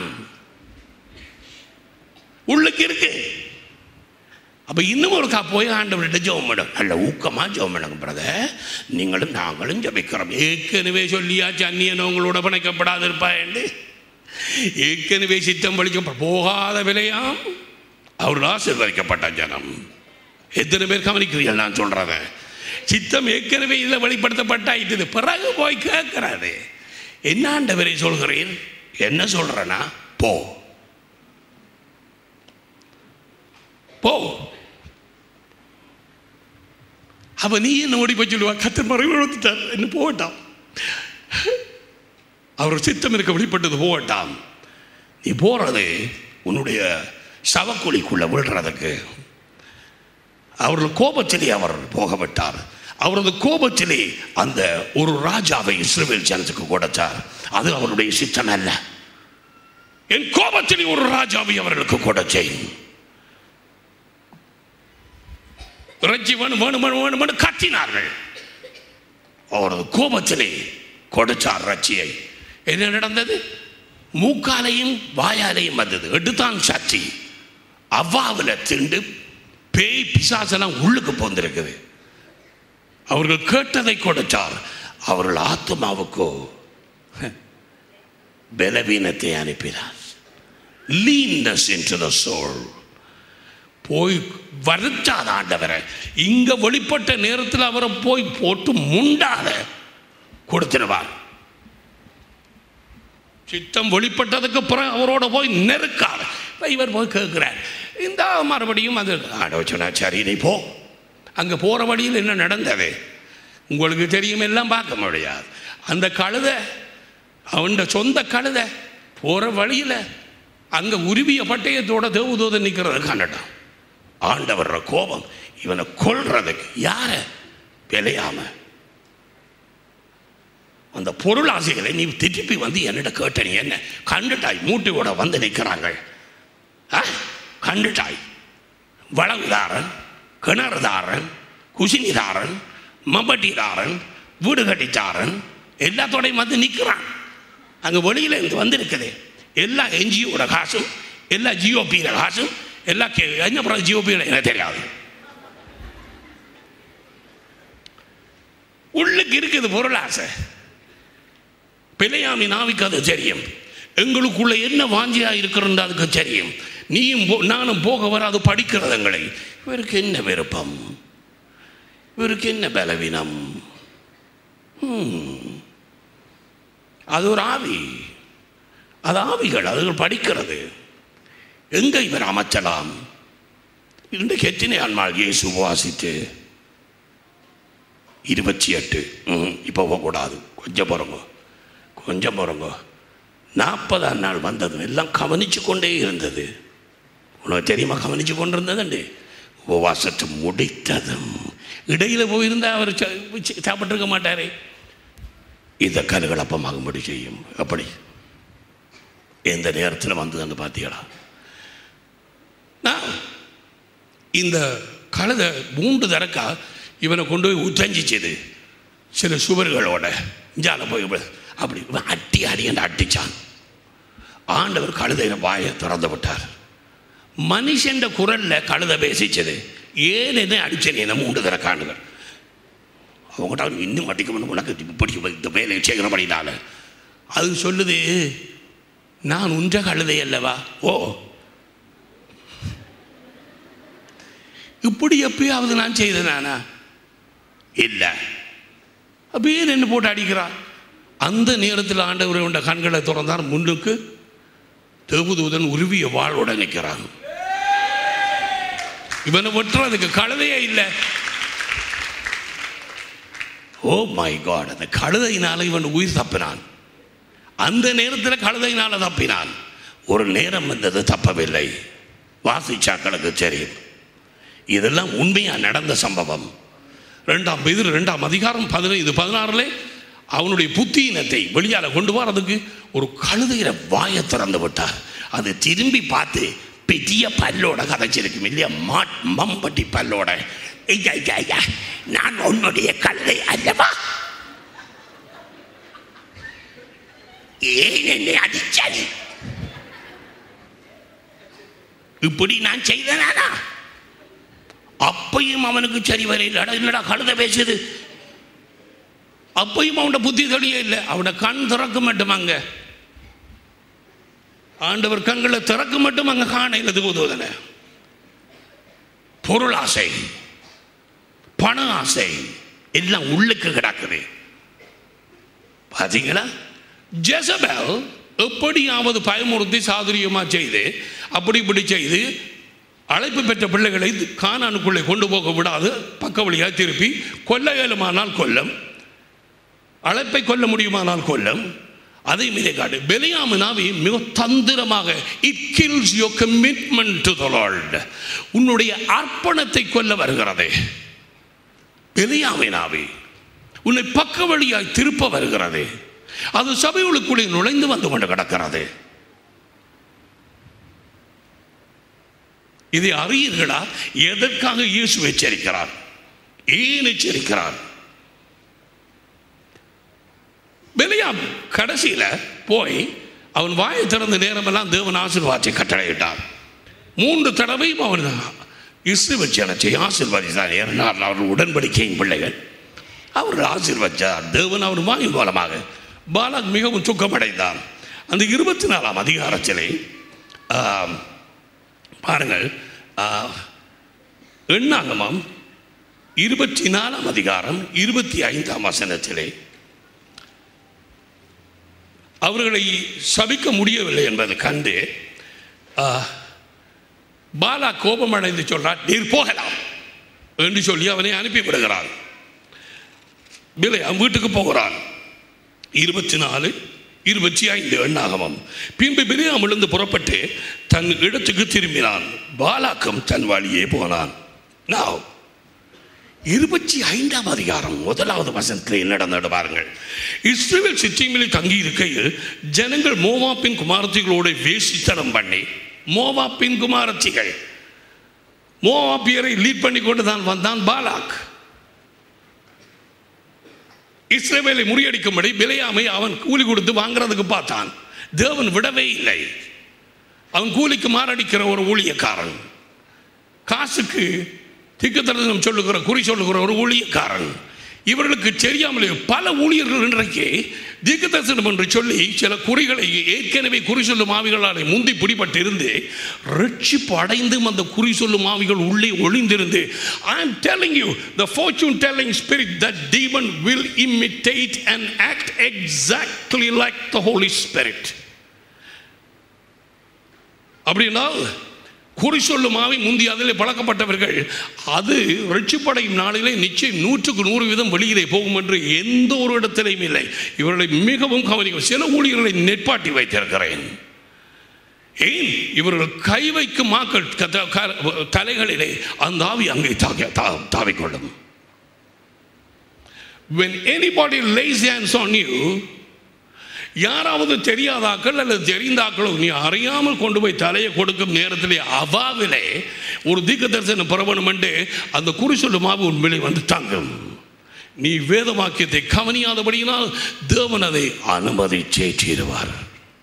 உள்ளுக்கு இருக்கு அப்போ இன்னும் ஒரு கா போய் ஆண்டவர்கிட்ட ஜெபம் பண்ணும் நல்ல ஊக்கமாக ஜெபம் பண்ணுங்க பிரதர் நீங்களும் நாங்களும் ஜபிக்கிறோம் ஏற்கனவே சொல்லியாச்சு அந்நியன் உங்களோட பிணைக்கப்படாது இருப்பாயண்டு ஏற்கனவே சித்தம் பழிக்க போகாத விலையாம் அவர் ஆசீர்வதிக்கப்பட்ட ஜனம் எத்தனை பேர் கவனிக்கிறீர்கள் நான் சொல்றத சித்தம் ஏற்கனவே இதில் வெளிப்படுத்தப்பட்டாயிட்டது பிறகு போய் கேட்கிறாரு என்ன ஆண்டவரை சொல்கிறீர் என்ன சொல்றேன்னா போ போ அவ நீ என்ன ஓடி போய் சொல்லுவா கத்தர் மறைவு கொடுத்துட்டார் என்ன போகட்டாம் அவர் சித்தம் இருக்க வெளிப்பட்டது போகட்டாம் நீ போறது உன்னுடைய சவக்குழிக்குள்ள விழுறதுக்கு அவர்கள் கோபத்திலே அவர் போக விட்டார் அவரது கோபத்திலே அந்த ஒரு ராஜாவை இஸ்ரேல் ஜனத்துக்கு கொடுத்தார் அது அவருடைய சித்தம் அல்ல என் கோபத்திலே ஒரு ராஜாவை அவர்களுக்கு கொடுத்தேன் இறைச்சி வேணும் வேணும் வேணும் வேணும் கத்தினார்கள் அவரது கோபத்திலே கொடுத்தார் ரச்சியை என்ன நடந்தது மூக்காலையும் வாயாலையும் வந்தது எடுத்தான் சக்தி அவ்வாவில் திண்டு பேய் பிசாசெல்லாம் உள்ளுக்கு போந்திருக்குது அவர்கள் கேட்டதை கொடுத்தார் அவர்கள் ஆத்மாவுக்கோ பலவீனத்தை அனுப்பினார் லீன்னஸ் இன்டு த சோல் போய் வருத்தாத ஆண்டவரை இங்க வெளிப்பட்ட நேரத்தில் அவரை போய் போட்டு முண்டாத கொடுத்துடுவார் சித்தம் வெளிப்பட்டதுக்கு பிறகு அவரோட போய் நெருக்காத இப்ப இவர் போய் கேட்கிறார் இந்த மறுபடியும் அது ஆண்டவர் சொன்னார் சரி நீ போ அங்கே போகிற வழியில் என்ன நடந்தது உங்களுக்கு தெரியும் எல்லாம் பார்க்க முடியாது அந்த கழுதை அவன் சொந்த கழுதை போகிற வழியில் அங்கே உருவிய பட்டயத்தோட தேவதூதன் நிற்கிறத கண்டட்டான் ஆண்டவர்ற கோபம் இவனை கொல்றதுக்கு யார விளையாம அந்த பொருள் ஆசைகளை நீ திருப்பி வந்து என்னிட கேட்ட நீ என்ன கண்டுட்டாய் மூட்டையோட வந்து நிற்கிறார்கள் ஆ? கண்டுட்டாய் வளவுதாரன் கிணறுதாரன் குசினிதாரன் மம்பட்டிதாரன் வீடு கட்டித்தாரன் எல்லாத்தோடையும் வந்து நிற்கிறான் அங்கே வெளியில இருந்து வந்திருக்குது எல்லா என்ஜிஓட காசும் எல்லா ஜிஓபியில காசும் எல்லா கே என்ன அப்புறம் ஜிஓபியில் எனக்கு தெரியாது உள்ளுக்கு இருக்குது பொருள் ஆசை பிழையாமி நாவிக்கு அது தெரியும் எங்களுக்குள்ள என்ன வாஞ்சியா இருக்கிறது அதுக்கு தெரியும் நீயும் போ- நானும் போக வராது படிக்கிறதுங்களை இவருக்கு என்ன விருப்பம் இவருக்கு என்ன பலவீனம் ஹம். அது ஒரு ஆவி அது ஆவிகள் அதுகள் படிக்கிறது எங்க இவர் அமைச்சலாம் இன்றைக்கு எத்தனை ஆன்மாள் இயேசு உபவாசித்து இருபத்தி எட்டு ம், இப்போ போகக்கூடாது கொஞ்சம் பொறுங்க கொஞ்சம் பொறுங்க நாற்பதாம் நாள் வந்ததும் எல்லாம் கவனிச்சு கொண்டே இருந்தது உனக்கு தெரியுமா கவனிச்சு கொண்டு இருந்ததுண்டு உபவாசத்தை முடித்ததும் இடையில போயிருந்தா அவர் ச- சி- சாப்பிட்டிருக்க மாட்டாரே இந்த கருகலப்பமாகும்படி செய்யும் அப்படி எந்த நேரத்தில் வந்ததுன்னு பார்த்தீங்களா நான் இந்த கழுதை மூன்று தரக்கா இவனை கொண்டு போய் உத்தஞ்சிச்சது சில சுவர்களோட இஞ்சால போய் இப்படி- அப்படி இவன் அட்டி அடி என்று அட்டிச்சான் ஆண்டவர் கழுதையில வாயை திறந்து விட்டார் மனுஷன் குரல்ல கழுதை பேசிச்சது ஏன் என்ன அடிச்சேன் என்ன மூன்று தர காணுங்கள் அவங்ககிட்ட இன்னும் அடிக்கணும் உனக்கு இப்படி இந்த வேலையை செய்கிறபடினால அது சொல்லுது நான் உன்ற கழுதை அல்லவா ஓ இப்படி எப்பயாவது நான் செய்தனானா இல்லை அப்போ ஏன் என்ன போட்டு அடிக்கிறான் அந்த நேரத்தில் ஆண்டவர் உண்ட கண்களை திறந்தார் முன்னுக்கு தேவதூதன் உருவிய வாளோட நிற்கிறான் இவனை வெட்டுறதுக்கு கழுதையே இல்லை ஓ மை காட் அந்த கழுதையினால இவன் உயிர் தப்பினான் அந்த நேரத்தில் கழுதையினால தப்பினான் ஒரு நேரம் வந்தது தப்பவில்லை வாசிச்சாக்களுக்கு தெரியும் இதெல்லாம் உண்மையா நடந்த சம்பவம் ரெண்டாம் பேர் ரெண்டாம் அதிகாரம் பதினைந்து பதினாறுல அவனுடைய புத்தியினத்தை வெளியால கொண்டு வரதுக்கு ஒரு கழுதையில வாயை திறந்து விட்டார் அது திரும்பி பார்த்து பெரிய பல்லோட கதைச்சிருக்கும் இல்லையா மாட் மம்பட்டி பல்லோட ஐயா, ஐயா, ஐயா, நான் உன்னுடைய கழுதை அல்லவா ஏன் என்னை அடிச்சாடி இப்படி நான் செய்தனானா அப்பையும் அவனுக்கு சரி வரையிலடா இல்லடா கழுத பேசுது அப்பையும் அவனோட புத்தி தெளிய இல்லை அவனோட கண் திறக்க மட்டும் அங்க ஆண்டவர் கண்களை திறக்க மட்டும் அங்க காண இல்லை தூதுவதனை பொருள் ஆசை பண ஆசை எல்லாம் உள்ளுக்கு கிடக்குது பாத்தீங்களா ஜெசபெல் எப்படியாவது பயமுறுத்தி சாதுரியமா செய்து அப்படி இப்படி செய்து அழைப்பு பெற்ற பிள்ளைகளை கானானுக்குள்ளே கொண்டு போக விடாது பக்க வழியாக திருப்பி கொல்ல இயலுமானால் கொல்லம் அழைப்பை கொல்ல முடியுமானால் கொல்லம் அதை மீதே காட்டு பெலியாமு நாவி மிக தந்திரமாக it kills your commitment to the lord உன்னுடைய அர்ப்பணத்தை கொல்ல வருகிறது பெலியாமை நாவி உன்னை பக்க வழியாய் திருப்ப வருகிறது அது சபைகளுக்குள்ளே நுழைந்து வந்து கொண்டு கிடக்கிறது இதை அறியீர்களா எதற்காக இயேசு எச்சரிக்கிறார் ஏன் எச்சரிக்கிறார் பெலியாம் கடைசியில் போய் அவன் வாயை திறந்த நேரமெல்லாம் தேவன் ஆசீர்வாதத்தை கட்டளையிட்டார் மூன்று தடவையும் அவன் இஸ்ரவச்சனத்தை ஆசீர்வதித்தார் ஏனால் அவர் உடன்படிக்கையின் பிள்ளைகள் அவர்கள் ஆசீர்வதித்தார் தேவன் அவர் வாயின் மூலமாக பாலக் மிகவும் துக்கமடைந்தான் அந்த இருபத்தி நாலாம் அதிகாரத்திலே ஆம், பாருங்கள் ஆ, எண்ணாகமம் இருபத்தி நாலாம் அதிகாரம் இருபத்தி ஐந்தாம் வசனத்திலே அவர்களை சபிக்க முடியவில்லை என்பதை கண்டு ஆ, பாலா கோபமடைந்து சொல்றார் நீர் போகலாம் என்று சொல்லி அவனை அனுப்பி விடுகிறான் பிலை அவன் வீட்டுக்கு போகிறான் இருபத்தி நாலு இருபத்தி ஐந்து எண்ணாகமம் பின்பு பிரியாம் விழுந்து புறப்பட்டு தன் இடத்துக்கு திரும்பினான் பாலாக்கம் தன் வழியே போனான் நான் இருபத்தி ஐந்தாம் அதிகாரம் முதலாவது வசனத்தில் என்ன நடந்தது பாருங்கள் இஸ்ரேல் சிற்றிமில் தங்கி இருக்கையில் ஜனங்கள் மோவாப்பின் குமாரத்திகளோட வேசித்தனம் பண்ணி மோவாப்பின் குமாரத்திகள் மோவாப்பியரை லீட் பண்ணி கொண்டு தான் வந்தான் பாலாக் இஸ்ரேவேலை முறியடிக்கும்படி பிலையாமை அவன் கூலி கொடுத்து வாங்குறதுக்கு பார்த்தான் தேவன் விடவே இல்லை அவன் கூலிக்கு மாரடிக்கிற ஒரு ஊழியக்காரன் காசுக்கு திக்குத்தரசனம் சொல்லுகிற குறி சொல்லுகிற ஒரு ஊழியக்காரன் இவர்களுக்கு தெரியாமலே பல ஊழியர்கள் இன்றைக்கு தீர்க்கதரிசனம் என்று சொல்லி சில குறிகளை ஏற்கனவே குறி சொல்லும் ஆவிகளால் முந்தி பிடிபட்டு இருந்து ரட்சிப்பு அடைந்தும் அந்த குறி சொல்லும் ஆவிகள் உள்ளே ஒளிந்திருந்து ஐ am telling you the fortune telling spirit that demon will imitate and act exactly like the holy spirit அப்படின்னா குறி சொல்லும் ஆவி முந்தி அதில் பழக்கப்பட்டவர்கள் அது ரட்சிப்படையும் நாளிலே நிச்சயம் நூற்றுக்கு நூறு வீதம் வெளியிலே போகும் என்று எந்த ஒரு இடத்திலையும் இல்லை இவர்களை மிகவும் கவனிக்கும் சில ஊழியர்களை நெற்பாட்டி வைத்திருக்கிறேன் ஏன் இவர்கள் கை வைக்கும் மாக்கள் க- க- தலைகளிலே அந்த ஆவி அங்கே தாக்கி- தா- தாவிக்கொள்ளும் when anybody lays hands on you யாராவது தெரியாதாக்கள் அல்லது தெரிந்தாக்களோ நீ அறியாமல் கொண்டு போய் தலையை கொடுக்கும் நேரத்திலே அவாவிலே ஒரு தீர்க்க தரிசன பிரபணம் என்று அந்த குறி சொல்லுமாவு உண்மையிலே வந்து தங்கும் நீ வேத வாக்கியத்தை கவனியாதபடியினால் தேவன் அதை அனுமதிச்சே தீருவார்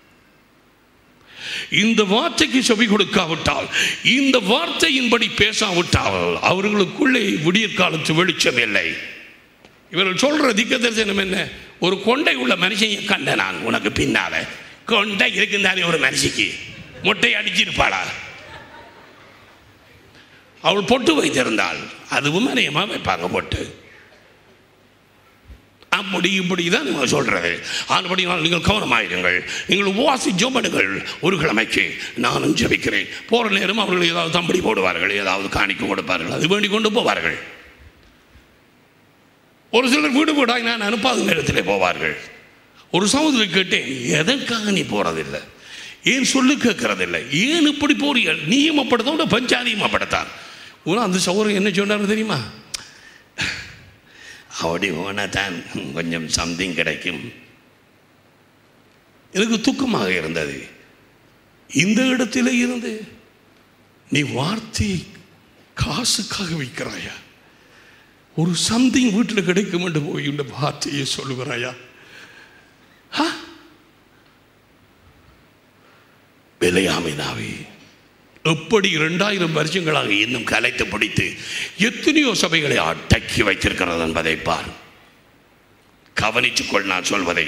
இந்த வார்த்தைக்கு செவி கொடுக்காவிட்டால் இந்த வார்த்தையின்படி பேசாவிட்டால் அவர்களுக்குள்ளே விடியற் காலத்து வெளிச்சம் இல்லை இவர்கள் சொல்ற திக்க தரிசனம் என்ன ஒரு கொண்டை உள்ள மனுஷன் கண்ட நான் உனக்கு பின்னால கொண்டை இருக்குந்தானே ஒரு மனுஷிக்கு மொட்டை அடிச்சிருப்பாளா அவள் பொட்டு வைத்திருந்தாள் அதுவும் அநேகமாக வைப்பாங்க பொட்டு அப்படி இப்படி தான் நீங்கள் சொல்கிறது ஆனபடினால் நீங்கள் கவனமாயிருங்கள் நீங்கள் உபவாசி ஜோமனுங்கள் ஒரு கிழமைக்கு நானும் ஜெபிக்கிறேன் போகிற நேரம் அவர்கள் ஏதாவது தம்படி போடுவார்கள் ஏதாவது காணிக்க கொடுப்பார்கள் அது வேண்டி கொண்டு போவார்கள் ஒரு சிலர் வீடு வீடாக நான் அனுப்பாத நேரத்தில் போவார்கள் ஒரு சகோதரி கேட்டேன் எதற்காக நீ போகிறதில்லை ஏன் சொல்லு கேட்கறதில்லை ஏன் இப்படி போறீர்கள் நீயும் அப்படித்தான் பஞ்சாதியும் அப்படித்தான் உன அந்த சகோதரன் என்ன சொன்னார் தெரியுமா அப்படி போனால் தான் கொஞ்சம் சம்திங் கிடைக்கும் எனக்கு துக்கமாக இருந்தது இந்த இடத்துல இருந்து நீ வார்த்தை காசுக்காக விற்கிறாயா ஒரு சம்திங் வீட்டில் கிடைக்கும் என்று போய் இந்த வார்த்தையை சொல்லுகிறாயா ஆ? விலையாமினாவே எப்படி இரண்டாயிரம் வருஷங்களாக இன்னும் கலைத்து பிடித்து எத்தனையோ சபைகளை அடக்கி வைத்திருக்கிறது என்பதை பார் கவனித்துக்கொள் நான் சொல்வதை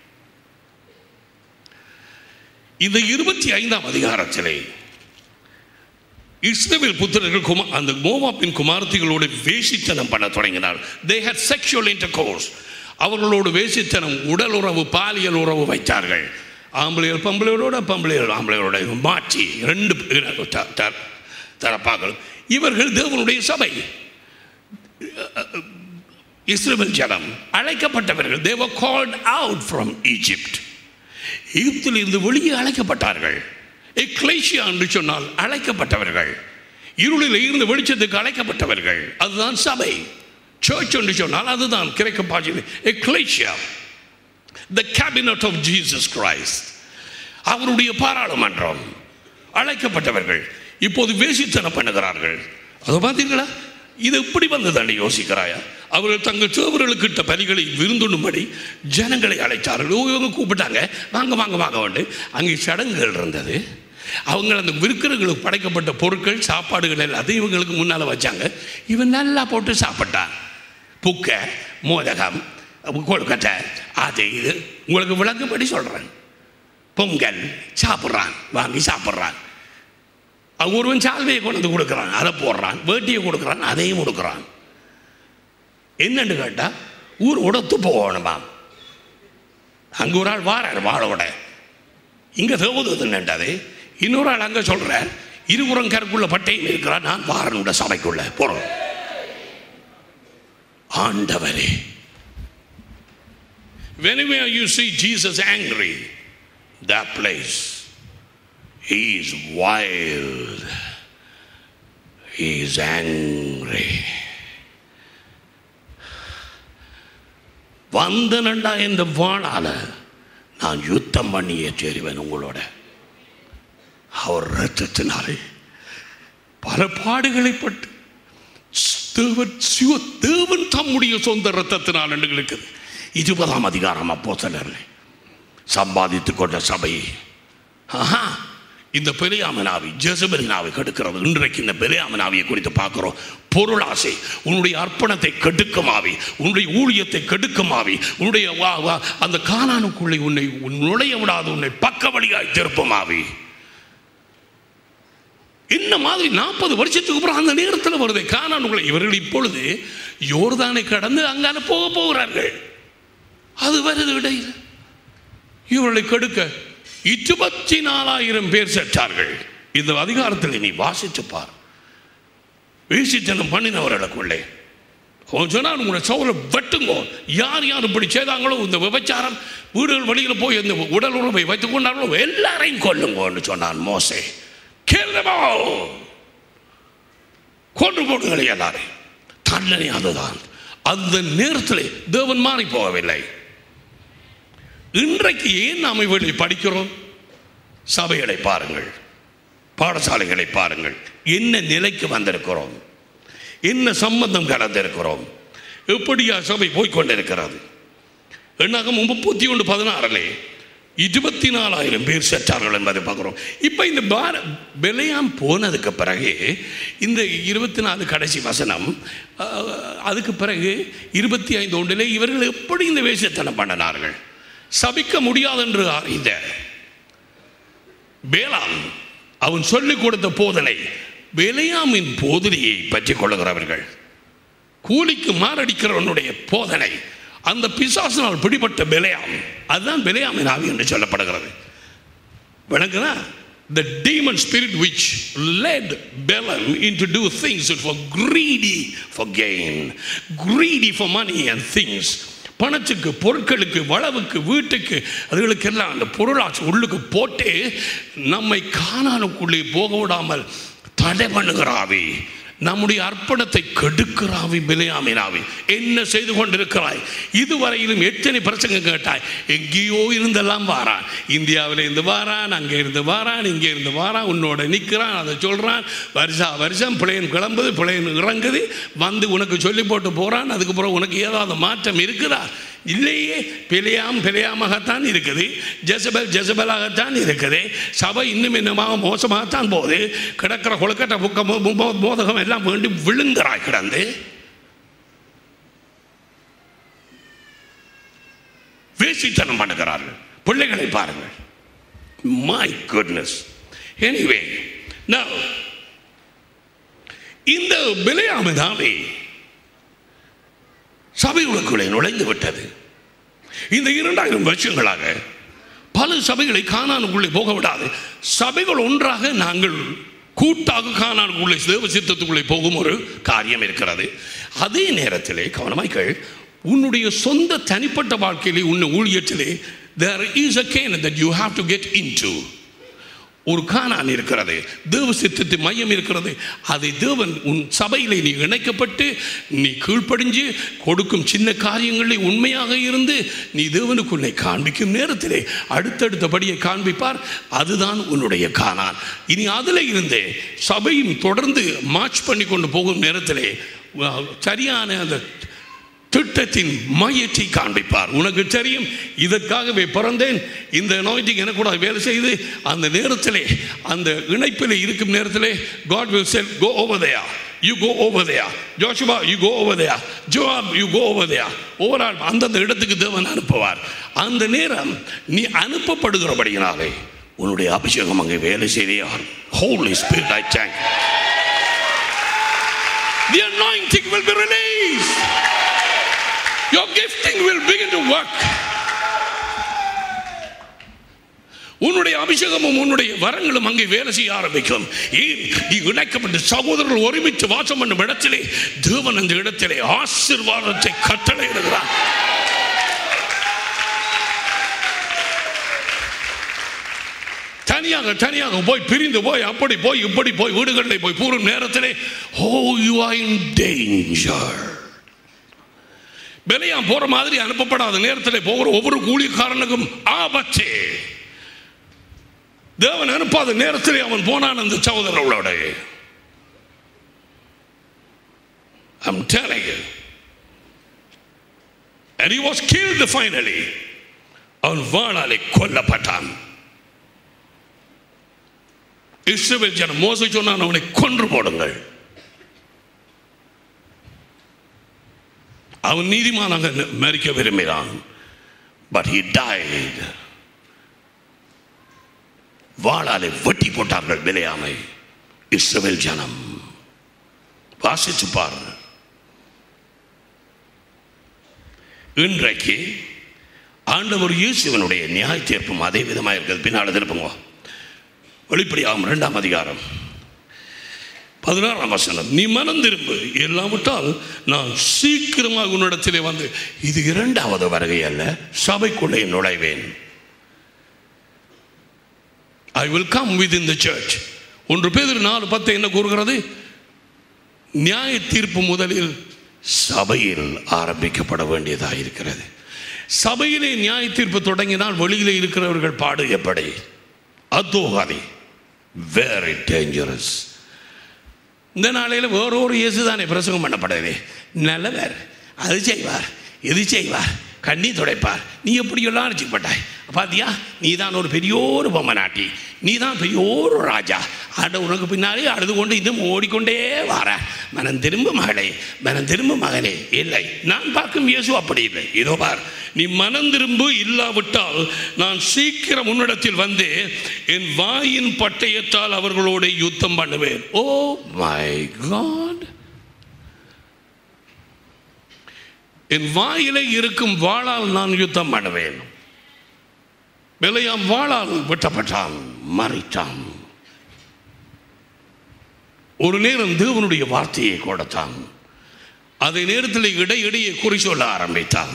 இந்த இருபத்தி ஐந்தாம் அதிகாரத்திலே இஸ்ரவேல் புத்திரர்கள் குமா அந்த மோவாப்பின் குமாரத்திகளோடு வேசித்தனம் பண்ண தொடங்கினார் தே ஹேட் செக்ஷுவல் இன்டர்கோர்ஸ் அவர்களோடு வேசித்தனம் உடல் உறவு பாலியல் உறவு வைத்தார்கள் ஆம்பளையர் பம்பளையரோட பம்பளையர் ஆம்பளையரோட மாற்றி ரெண்டு த- த- தரப்பார்கள் இவர்கள் தேவனுடைய சபை இஸ்ரவேல் ஜனம் அழைக்கப்பட்டவர்கள் they were called out from egypt எகிப்தில் இருந்து வெளியே அழைக்கப்பட்டார்கள் எக்லேஷியா என்று சொன்னால் அழைக்கப்பட்டவர்கள் இருளில் இருந்து வெளிச்சத்துக்கு அழைக்கப்பட்டவர்கள் அதுதான் சபை சர்ச் என்று சொன்னால் அதுதான் கிரேக்க பாஜி ecclesia the cabinet of Jesus Christ அவருடைய பாராளுமன்றம் அழைக்கப்பட்டவர்கள் இப்போது வேசித்தனம் பண்ணுகிறார்கள் அதை பார்த்தீங்களா இது எப்படி வந்ததாண்டி யோசிக்கிறாயா அவர்கள் தங்கள் சேவர்களுக்கிட்ட பலிகளை விருந்துண்ணும்படி ஜனங்களை அழைத்தார்கள் ஓ, இவங்க கூப்பிட்டாங்க வாங்க வாங்க வாங்க வந்து அங்கே சடங்குகள் இருந்தது அவங்க அந்த விற்கிறவங்களுக்கு படைக்கப்பட்ட பொருட்கள் சாப்பாடுகள் எல்லாத்தையும் இவங்களுக்கு முன்னால் வச்சாங்க இவன் நல்லா போட்டு சாப்பிட்டான் புக்கை மோதகம் கொழுக்கட்டை அது இது உங்களுக்கு விளங்கும்படி சொல்கிறேன் பொங்கல் சாப்பிட்றான் வாங்கி சாப்பிட்றான் அவன் ஒருவன் சால்வையை கொண்டு வந்து கொடுக்குறான் அதை போடுறான் வேட்டியை கொடுக்குறான் அதையும் கொடுக்குறான் என்னன்னு கேட்டால் ஊர் உடத்து போகணுமா அங்கே ஒரு ஆள் வாரார் வாழோட இங்கே தேவதூதன்ன்றது இன்னொரு ஆள் அங்கே சொல்கிறார் இருபுறம் கருக்குள்ள பட்டையும் இருக்கிறான் நான் வாரனுட சபைக்குள்ள போகிறோம் ஆண்டவரே Whenever you see Jesus angry, that place, he is wild. He is angry. வந்தனண்டா இந்த வாழால நான் யுத்தம் பண்ணியே சேருவேன் உங்களோட அவர் ரத்தத்தினாலே பல பாடுகளை பட்டு தேவன் சிவ தேவன் தம்முடைய சொந்த ரத்தத்தினால் எங்களுக்கு இருபதாம் அதிகாரம் அப்போ சம்பாதித்து கொண்ட சபை ஆஹா இந்த பெரியாமனாவி ஜெசபெலினாவை கெடுக்கிறது இன்றைக்கு இந்த பெரியாமனாவியை குறித்து பார்க்கிறோம் பொருளாசை உன்னுடைய அர்ப்பணத்தை கெடுக்குமாவி உன்னுடைய ஊழியத்தை கெடுக்குமாவி உன்னுடைய வா வா அந்த காணானுக்குள்ளே உன்னை உன் நுழைய விடாது உன்னை பக்க வழியாய் திருப்புமாவி இந்த மாதிரி நாற்பது வருஷத்துக்கு அப்புறம் அந்த நேரத்தில் வருது காணானுக்குள்ளே இவர்கள் இப்பொழுது யோர்தானை கடந்து அங்கால போக போகிறார்கள் அது வருது இடையில் இவர்களை கெடுக்க இருபத்தி நாலாயிரம் பேர் செற்றார்கள் இந்த அதிகாரத்தில் நீ வாசித்து பார் வீசித்தனம் பண்ணினவர்களுக்குள்ளே அவன் சொன்னான் உங்களை சவுல வெட்டுங்கோ யார் யார் இப்படி செய்தாங்களோ இந்த விபச்சாரம் வீடுகள் வழியில் போய் இந்த உடல் உறவை வைத்துக் கொண்டார்களோ எல்லாரையும் கொல்லுங்கோன்னு சொன்னான் மோசே கேள்வோ கொண்டு போடுங்களே எல்லாரையும் தண்டனை அதுதான் அந்த நேரத்தில் தேவன் மாறி போகவில்லை இன்றைக்கு ஏன் நாம் இவர்களை படிக்கிறோம் சபைகளை பாருங்கள் பாடசாலைகளை பாருங்கள் என்ன நிலைக்கு வந்திருக்கிறோம் என்ன சம்பந்தம் கலந்திருக்கிறோம் எப்படியா சபை போய்கொண்டிருக்கிறது எண்ணாக முப்பத்தி ஒன்று பதினாறிலே இருபத்தி நாலாயிரம் பேர் செத்தார்கள் என்பதை பார்க்குறோம் இப்போ இந்த பார விலையாம் போனதுக்கு பிறகு இந்த இருபத்தி நாலு கடைசி வசனம் அஹ், அதுக்கு பிறகு இருபத்தி ஐந்து ஒன்றிலே இவர்கள் எப்படி இந்த வேஷத்தனம் பண்ணினார்கள் சபிக்க முடியாது என்று அறிந்த பேலாம் அவன் சொல்லிக் கொடுத்த போதனை பெலியாமின் போதனையை பற்றி கொள்ளுகிறவர்கள் கூலிக்கு மாரடிக்கிறவனுடைய போதனை அந்த பிசாசினால் பிடிபட்ட பெலையாம் அதுதான் பெலையாமின் ஆவி என்று சொல்லப்படுகிறது விளங்குதா the demon spirit which led Balaam into do things that were greedy for gain, greedy for money and things. பணத்துக்கு பொருட்களுக்கு வளவுக்கு வீட்டுக்கு அதுகளுக்கெல்லாம் அந்த பொருளாட்சி உள்ளுக்கு போட்டு நம்மை காணானுக்குள்ளே போக விடாமல் தடை பண்ணுகிறாவி நம்முடைய அர்ப்பணத்தை கெடுக்கிறாவி பிலையாமினாவி என்ன செய்து கொண்டிருக்கிறாய் இதுவரையிலும் எத்தனை பிரச்சனை கேட்டாய் எங்கேயோ இருந்தெல்லாம் வாரான் இந்தியாவில் இருந்து வாரான் அங்கே இருந்து வாரான் இங்கே இருந்து வாரான் உன்னோட நிற்கிறான் அதை சொல்கிறான் வருஷா வருஷம் பிளேன் கிளம்புது பிளேன் இறங்குது வந்து உனக்கு சொல்லி போட்டு போகிறான் அதுக்கப்புறம் உனக்கு ஏதாவது மாற்றம் இருக்குதா இல்லையே பிழையாம் பிழையாமகத்தான் இருக்குது ஜெசபல் ஜெசபலாகத்தான் இருக்குது சபை இன்னும் என்னமாக மோசமாகத்தான் போகுது கிடக்கிற கொழுக்கட்டை புக்க மோ- மோ- மோதகம் எல்லாம் வேண்டி விழுங்குறாய் கிடந்து வேசித்தனம் பண்ணுகிறார்கள் பிள்ளைகளை பாருங்கள் மை குட்னஸ் எனிவே இந்த பிழையாமதாவே சபைகளுக்குள்ளே நுழைந்து விட்டது இந்த இரண்டாயிரம் வருஷங்களாக பல சபைகளை காணானுக்குள்ளே போக விடாது சபைகள் ஒன்றாக நாங்கள் கூட்டாக காணானுக்குள்ளே தேவ சித்தத்துக்குள்ளே போகும் ஒரு காரியம் இருக்கிறது அதே நேரத்திலே கவனமாய்கள் உன்னுடைய சொந்த தனிப்பட்ட வாழ்க்கையிலே உன்னை ஊழியத்திலே there is a cane that you have to get into ஒரு காணான் இருக்கிறது தேவ சித்தத்து மையம் இருக்கிறது அதை தேவன் உன் சபையிலே நீ இணைக்கப்பட்டு நீ கீழ்ப்படிஞ்சு கொடுக்கும் சின்ன காரியங்களில் உண்மையாக இருந்து நீ தேவனுக்கு உன்னை காண்பிக்கும் நேரத்திலே அடுத்தடுத்தபடியை காண்பிப்பார் அதுதான் உன்னுடைய காணான் இனி அதில் இருந்து சபையும் தொடர்ந்து மார்ச் பண்ணி கொண்டு போகும் நேரத்திலே வ- சரியான அந்த திட்டத்தின் மையத்தை காண்பிப்பார் உனக்கு தெரியும் இதற்காகவே பிறந்தேன் இந்த நோய்க்கு எனக்கு கூட வேலை செய்து அந்த நேரத்திலே அந்த இணைப்பில் இருக்கும் நேரத்திலே God will say go over there you go over there Joshua you go over there Joab you go over there ஒவ்வொரு ஆள் அந்தந்த இடத்துக்கு தேவன் அனுப்புவார் அந்த நேரம் நீ அனுப்பப்படுகிறபடியினாலே உன்னுடைய அபிஷேகம் அங்கே வேலை செய்தியார் Holy Spirit I thank you. The anointing will be released. Your gifting will begin to work. உன்னுடைய அபிஷேகமும் உன்னுடைய வரங்களும் அங்கே வேலை செய்ய ஆரம்பிக்கும் ஏன் நீ இணைக்கப்பட்டு சகோதரர்கள் ஒருமித்து வாசம் பண்ணும் இடத்திலே தேவன் அந்த இடத்திலே ஆசீர்வாதத்தை கட்டளை இடுகிறார் தனியாக தனியாக போய் பிரிந்து போய் அப்படி போய் இப்படி போய் வீடுகளில் போய் கூறும் நேரத்திலே oh you are in danger Balaam போற மாதிரி அனுப்பப்படாத நேரத்தில் போகிற ஒவ்வொரு கூலிக்காரனுக்கும் ஆபத்து தேவன் அனுப்பாத நேரத்தில் அவன் போனான் அந்த சகோதரர்களோட I'm telling you. And he was killed finally. அவன் வாழாலே கொல்லப்பட்டான் இஸ்ரவேல் ஜனம் மோச சொன்னான் அவனை கொன்று போடுங்கள் அவன் நீதிமானாக மறிக்க விரும்பினான் பட் he died வாளாலே வெட்டி போட்டார்கள் பிலையாமை இஸ்ரவேல் ஜனம் வாசிச்சு பாருங்க இன்றைக்கு ஆண்டவர் இயேசுவனுடைய நியாய தீர்ப்பும் அதே விதமாக இருக்கிறது பின்னால் திருப்புங்க வெளிப்படையாகும் இரண்டாம் அதிகாரம் பதினாறாம் வசனம் நீ மனம் திரும்பு இல்லாவிட்டால் நான் சீக்கிரமாக உன்னிடத்திலே வந்து இது இரண்டாவது வருகை அல்ல சபைக்குள்ளே நுழைவேன் I will come with in the church ஒன்று பேர் நாலு பத்து என்ன கூறுகிறது நியாய தீர்ப்பு முதலில் சபையில் ஆரம்பிக்கப்பட வேண்டியதாக இருக்கிறது சபையிலே நியாய தீர்ப்பு தொடங்கினால் வெளியிலே இருக்கிறவர்கள் பாடு எப்படி அத்தோகாதி வெரி டேஞ்சரஸ் இந்த நாளையில் வேற ஒரு இயேசு தானே பிரசங்கம் பண்ணப்படுது நல்லவர் அது செய்வார் இது செய்வார் கண்ணி துடைப்பார் நீ எப்படியெல்லாம் நினச்சிக்கப்பட்டாய் பாத்தியா நீ தான் ஒரு பெரிய ஒரு பொம்மை நாட்டி நீ தான் பெரிய ஒரு ராஜா ஆண்ட உனக்கு பின்னாலே அழுது கொண்டு இன்னும் ஓடிக்கொண்டே வார மனம் திரும்ப மகளே மனம் திரும்ப மகனே இல்லை நான் பார்க்கும் இயேசு அப்படி இல்லை இதோ பார் நீ மனம் திரும்ப இல்லாவிட்டால் நான் சீக்கிரம் உன்னிடத்தில் வந்து என் வாயின் பட்டயத்தால் அவர்களோட யுத்தம் பண்ணுவேன் ஓ மை காட் என் வாயிலே இருக்கும் வாளால் நான் யுத்தம் பண்ணுவேன் விலையாம் வாளால் வெட்டப்பட்டான் மறைத்தான் ஒரு நேரம் தேவனுடைய வார்த்தையை கொடுத்தான் அதே நேரத்தில் இடையிடையே குறி சொல்ல ஆரம்பித்தான்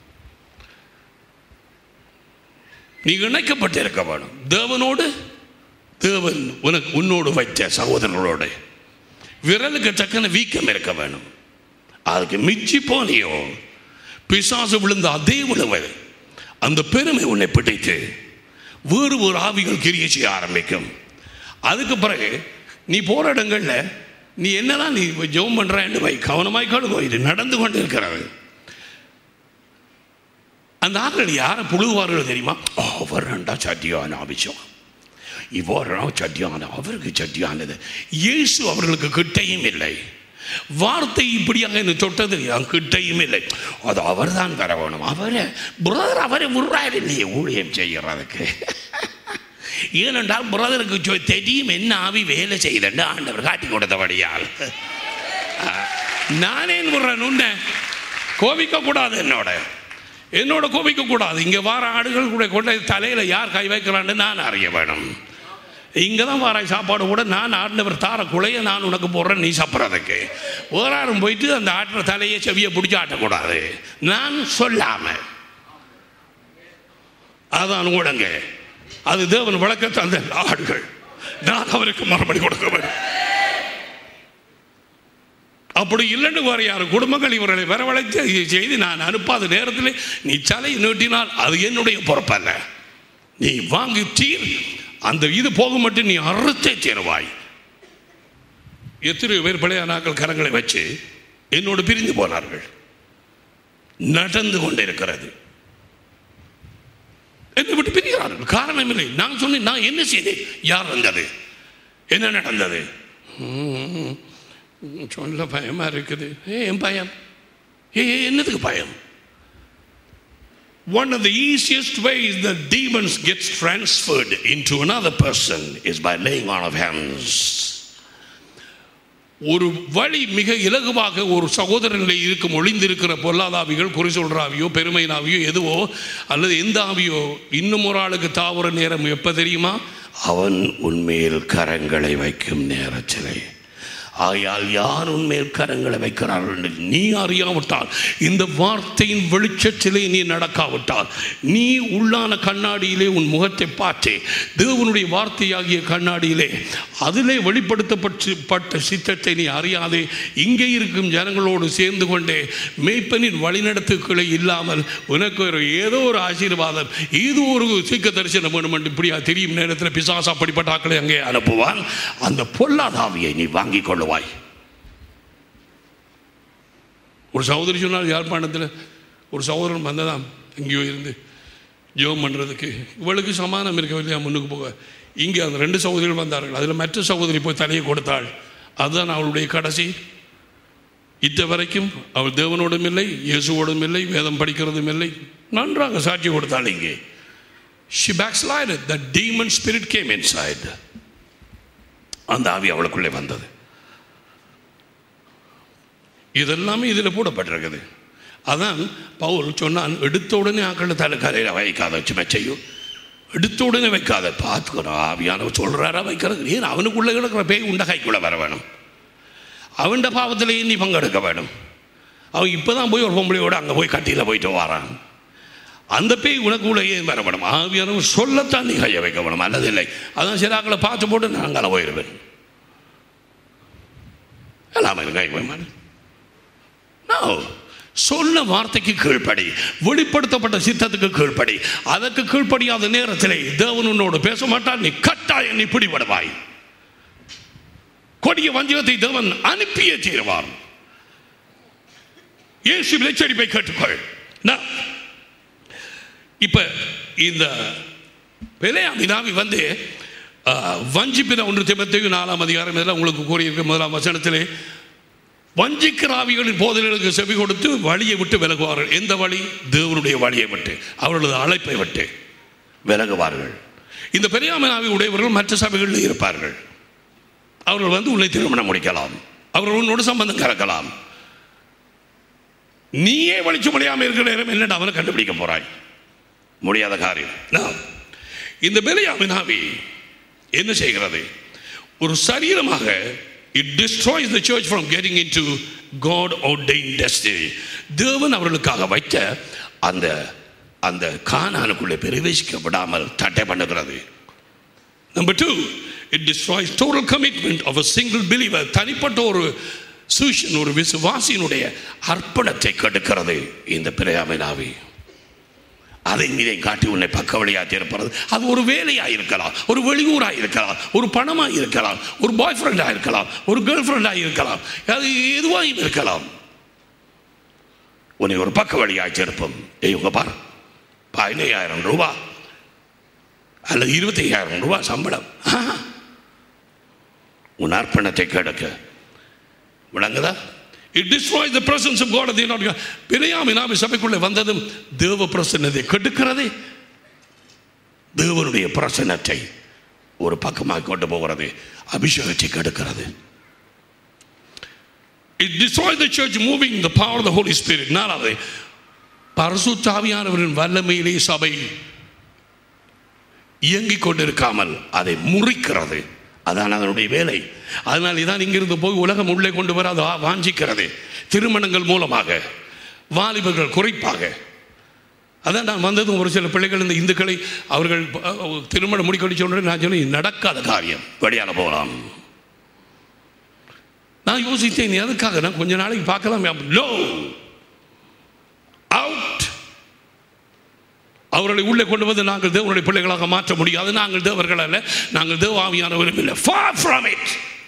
நீ இணைக்கப்பட்டிருக்க வேணும் தேவனோடு தேவன் உனக்கு உன்னோடு வைத்த சகோதரர்களோடு விரலுக்கு தக்கன வீக்கம் இருக்க வேணும் அதுக்கு மிச்சி போனியோ பிசாசு விழுந்த அதே விழுவை அந்த பெருமை உன்னை பிடித்து வேறு ஒரு ஆவிகள் கிரியை செய்ய ஆரம்பிக்கும் அதுக்கு பிறகு நீ போற இடங்கள்ல நீ என்னதான் நீ ஜெபம் பண்றேன்னு வை கவனமாய் கழுகோ இது நடந்து கொண்டு இருக்கிறது அந்த ஆட்கள் யாரை புழுவார்கள் தெரியுமா "ஓ, அவர் ரெண்டா சத்தியான ஆபிஷம் இவரோ சத்தியான அவருக்கு சத்தியானது இயேசு அவர்களுக்கு கிட்டையும் இல்லை வார்த்தை இப்படியாக என்ன தொட்டது என் கிட்டையும் இல்லை அது அவர் தான் தர வேணும் அவரை பிரதர் அவரை விடுறாரு இல்லையே ஊழியம் செய்யறதுக்கு ஏனென்றால் பிரதருக்கு சொ- தெரியும் என்ன ஆவி வேலை செய்யலன்னு ஆண்டவர் காட்டி கொடுத்தபடியால் நானே விடுறேன் உன்னை கோபிக்க கூடாது என்னோட என்னோட கோபிக்க கூடாது இங்க வார ஆடுகள் கூட கொண்ட தலையில யார் கை வைக்கிறான்னு நான் அறிய வேணும் இங்கே தான் வாராய் சாப்பாடு கூட நான் ஆடினவர் தார குலைய நான் உனக்கு போடுறேன் நீ சாப்பிட்றதுக்கு ஒரு ஆளும் போயிட்டு அந்த ஆட்டுற தலையை செவியை பிடிச்சி ஆட்டக்கூடாது நான் சொல்லாம அதான் உடங்க அது தேவன் வழக்க தந்த ஆடுகள் நான் அவருக்கு மறுபடி கொடுக்க வேண்டும் அப்படி இல்லைன்னு வேறு யார் குடும்பங்கள் இவர்களை வரவழைத்து இதை செய்து நான் அனுப்பாத நேரத்தில் நீ சலை நீட்டினால் அது என்னுடைய பொறுப்பல்ல நீ வாங்கி தீர் அந்த இது போக மட்டும் நீ அறுத்தே தீருவாய் எத்தனை பேர் பழைய நாட்கள் கரங்களை வச்சு என்னோடு பிரிந்து போனார்கள் நடந்து கொண்டிருக்கிறது என்னை விட்டு பிரிகிறார்கள் காரணம் இல்லை நான் சொன்னேன் நான் என்ன செய்தேன் யார் வந்தது என்ன நடந்தது ம், சொல்ல பயமா இருக்குது ஏன் பயம் ஏ என்னதுக்கு பயம் One of the easiest ways that demons gets transferred into another person is by laying on of hands. ஒரு வழி மிக இலகுவாக ஒரு சகோதரனில் இருக்கும் ஒளிந்திருக்கிற பொல்லாதாவிகள் குறி சொல்ற ஆவியோ பெருமை ஆவியோ எதுவோ அல்லது எந்த ஆவியோ இன்னும் ஒரு ஆளுக்கு தாவர நேரம் எப்ப தெரியுமா அவன் உன்மேல் கரங்களை வைக்கும் நேரத்திலே ஆயால் யார் உன்மேல் கரங்களை வைக்கிறார்கள் என்று நீ அறியாவிட்டால் இந்த வார்த்தையின் வெளிச்சத்திலே நீ நடக்காவிட்டால் நீ உள்ளான கண்ணாடியிலே உன் முகத்தை பார்த்தே தேவனுடைய வார்த்தையாகிய கண்ணாடியிலே அதிலே வெளிப்படுத்தப்பட்டு பட்ட சித்தத்தை நீ அறியாதே இங்கே இருக்கும் ஜனங்களோடு சேர்ந்து கொண்டே மேய்ப்பனின் வழிநடத்துக்களை இல்லாமல் உனக்கு ஒரு ஏதோ ஒரு ஆசீர்வாதம் இது ஒரு சீக்க தரிசனம் வேணும் என்று இப்படியா தெரியும் நேரத்தில் பிசாசு அப்படிப்பட்ட ஆட்களை அங்கே அனுப்புவான் அந்த பொல்லாதாவியை நீ வாங்கிக் கொள்ளுவாய் ஒரு சகோதரி சொன்னால் யாழ்ப்பாணத்தில் ஒரு சகோதரன் வந்ததாம் எங்கேயோ இருந்து ஜெபம் பண்ணுறதுக்கு இவளுக்கு சமாதானம் இருக்கவில்லையா முன்னுக்கு போக இங்கே அந்த ரெண்டு சகோதரிகள் வந்தார்கள் அதில் மற்ற சகோதரி போய் தலையை கொடுத்தாள் அதுதான் அவளுடைய கடைசி இத்த வரைக்கும் அவள் தேவனோடும் இல்லை இயேசுவோடும் இல்லை வேதம் படிக்கிறதும் இல்லை நன்றாக சாட்சி கொடுத்தாள் இங்கே she backslided the demon spirit came inside அந்த ஆவி அவளுக்குள்ளே வந்தது இதெல்லாமே இதில் போடப்பட்டிருக்குது அதான் பவுல் சொன்னான் எடுத்த உடனே ஆக்கள் தலை கரையில் வைக்காத சும்மா செய்யும் எடுத்த உடனே வைக்காத பார்த்துக்கணும் ஆவியானவர் சொல்கிறாரா வைக்கிறது ஏன் அவனுக்குள்ளே கிடக்கிற பேய் உண்ட கைக்குள்ளே வர வேணும் அவன்ட பாவத்திலேயே நீ பங்கெடுக்க வேணும் அவன் இப்போ தான் போய் ஒரு பொம்பளையோட அங்கே போய் கட்டியில் போயிட்டு வரான் அந்த பேய் உனக்குள்ளே ஏன் வர வேணும் ஆவியானவர் சொல்லத்தான் நீ கையை வைக்க வேணும் அல்லது இல்லை அதான் சிறாக்களை பார்த்து போட்டு நான் அங்கே போயிடுவேன் எல்லாமே கை போய் மாட்டேன் No. சொன்ன வார்த்தைக்கு கீழ்ப்படி வெளிப்படுத்தப்பட்ட சித்தத்துக்கு கீழ்ப்படி அதற்கு கீழ்ப்படியாத நேரத்திலே தேவன் உன்னோடு பேச மாட்டான் நீ கட்டாயம் நீ பிடிபடுவாய் கொடிய வஞ்சகத்தை தேவன் அனுப்பியே தீருவார் இயேசு எச்சரிப்பை கேட்டுக்கொள் நான் இப்ப இந்த பிழையாமினாவி வந்து ஆஹ், வஞ்சிப்பின ஒன்று திமத்தையும் நாலாம் அதிகாரம் இதெல்லாம் உங்களுக்கு கூறியிருக்க முதலாம் வசனத்திலே வஞ்சிக்கிற ஆவிகளின் போதனைகளுக்கு செவி கொடுத்து வழியை விட்டு விலகுவார்கள் எந்த வழி தேவனுடைய வழியை விட்டு அவர்களது அழைப்பை விட்டு விலகுவார்கள் இந்த பெரியாமன் ஆவி உடையவர்கள் மற்ற சபைகளில் இருப்பார்கள் அவர்கள் வந்து உன்னை திருமணம் முடிக்கலாம் அவர்கள் உன்னோடு சம்பந்தம் கலக்கலாம் நீயே வெளிச்சம் முடியாமல் இருக்கிற நேரம் என்னடா அவனை கண்டுபிடிக்க போறாய் முடியாத காரியம் நான் இந்த பெரியாமின் ஆவி என்ன செய்கிறது ஒரு சரீரமாக it destroys the church from getting into God ordained destiny தேவன் அவர்களுக்காக வைத்த அந்த அந்த கானானுக்குள்ளே பிரவேசிக்க விடாமல் தட்டை பண்ணுகிறது number two it destroys total commitment of a single believer தனிப்பட்ட ஒரு சூஷன் ஒரு விசுவாசியினுடைய அர்ப்பணத்தை கெடுக்கிறது இந்த பிரயாமினாவி அதை மீதை காட்டி உன்னை பக்க வழியாக இருப்பது அது ஒரு வேலையாக இருக்கலாம் ஒரு வெளியூராக இருக்கலாம் ஒரு பணமாக இருக்கலாம் ஒரு பாய் ஃப்ரெண்டாக இருக்கலாம் ஒரு கேர்ள் ஃப்ரெண்டாக இருக்கலாம் அது எதுவாக இருக்கலாம் உன்னை ஒரு பக்க வழியாக திருப்பம் ஏய் உங்க பார் பதினையாயிரம் ரூபா அல்லது இருபத்தி ஐயாயிரம் ரூபாய் சம்பளம் ஆ. உன் அர்ப்பணத்தை கெடுக்க விளங்குதா it destroy the presence of God அது என்ன பிரியாமினாவி சபைக்குள்ளே வந்ததும் தேவ பிரசன்னத்தை கெடுக்கிறது தேவனுடைய பிரசன்னத்தை ஒரு பக்கமாக கொண்டு போகிறது அபிஷேகத்தை கெடுக்கிறது it destroy the church moving the power the Holy Spirit நாலாவது பரசுத்தாவியானவரின் வல்லமையிலே சபை இயங்கிக் கொண்டிருக்காமல் அதை முறிக்கிறது அதான் அதனுடைய வேலை அதனால் இதான் இங்கிருந்து போய் உலகம் உள்ளே கொண்டு வர அது வாஞ்சிக்கிறது திருமணங்கள் மூலமாக வாலிபர்கள் குறிப்பாக அதான் நான் வந்ததும் ஒரு சில பிள்ளைகள் இந்த இந்துக்களை அவர்கள் அஹ், திருமணம் முடிக்கடிச்ச உடனே நான் சொன்னேன் இது நடக்காத காரியம் வெளியான போகலாம் நான் யோசித்தேன் எதுக்காக நான் கொஞ்ச நாளைக்கு பார்க்கலாம் லோ அவுட் அவர்களை உள்ளே கொண்டு வந்து நாங்கள் தேவனுடைய பிள்ளைகளாக மாற்ற முடியாது நாங்கள் தேவர்கள் அல்ல நாங்கள் தேவ ஆவியானவரும் இல்லை far from it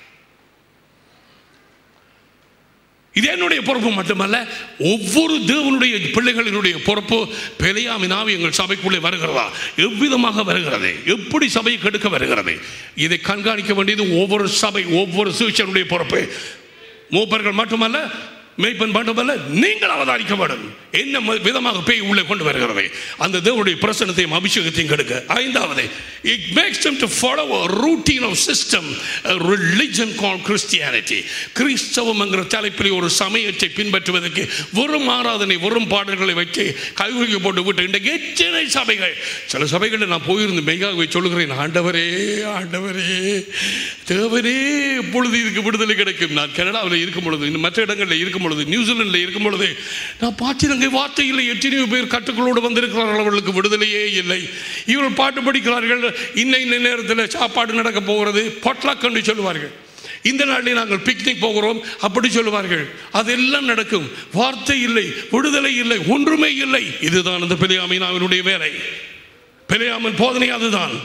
இது என்னுடைய பொறுப்பு மட்டுமல்ல ஒவ்வொரு தேவனுடைய பிள்ளைகளினுடைய பொறுப்பு பெரியாமினாவி எங்கள் சபைக்குள்ளே வருகிறதா எவ்விதமாக வருகிறது எப்படி சபையை கெடுக்க வருகிறது இதை கண்காணிக்க வேண்டியது ஒவ்வொரு சபை ஒவ்வொரு சூழ்ச்சியனுடைய பொறுப்பு மூப்பர்கள் மட்டுமல்ல மெய்ப்பன் மட்டுமல்ல நீங்கள் அவதானிக்க வேண்டும் என்ன ம- விதமாக பேய் உள்ளே கொண்டு வருகிறது அந்த தேவனுடைய பிரசனத்தையும் அபிஷேகத்தையும் கெடுக்க ஐந்தாவது it makes them to follow a routine of system a religion called Christianity கிறிஸ்தவம் என்கிற தலைப்பில் ஒரு சமயத்தை பின்பற்றுவதற்கு வெறும் ஆராதனை வெறும் பாடல்களை வச்சு கைகுலுக்கி போட்டு விட்டு இன்றைக்கு எத்தனை சபைகள் சில சபைகளில் நான் போயிருந்து மெய்யாகவே சொல்லுகிறேன் ஆண்டவரே ஆண்டவரே தேவனே எப்பொழுது இதுக்கு விடுதலை கிடைக்கும் நான் கனடாவில் இருக்கும் பொழுது இன்னும் மற்ற இடங்களில் இருக்கும் பொழுது நியூசிலாண்டில் இருக்கும் பொழுது நான் பார்த்திருங்க வார்த்தை இல்லை எத்தனையோ பேர் கட்டுக்களோடு வந்திருக்கிறார்கள் அவர்களுக்கு விடுதலையே இல்லை இவர்கள் பாட்டு படிக்கிறார்கள் இன்ன இன்ன நேரத்தில் சாப்பாடு நடக்க போகிறது பொட்லாக் என்று சொல்லுவார்கள் இந்த நாளில் நாங்கள் பிக்னிக் போகிறோம் அப்படி சொல்லுவார்கள் அதெல்லாம் நடக்கும் வார்த்தை இல்லை விடுதலை இல்லை ஒன்றுமே இல்லை இதுதான் அந்த பெரியாமினாவினுடைய வேலை பெரியாமன் போதனை அதுதான்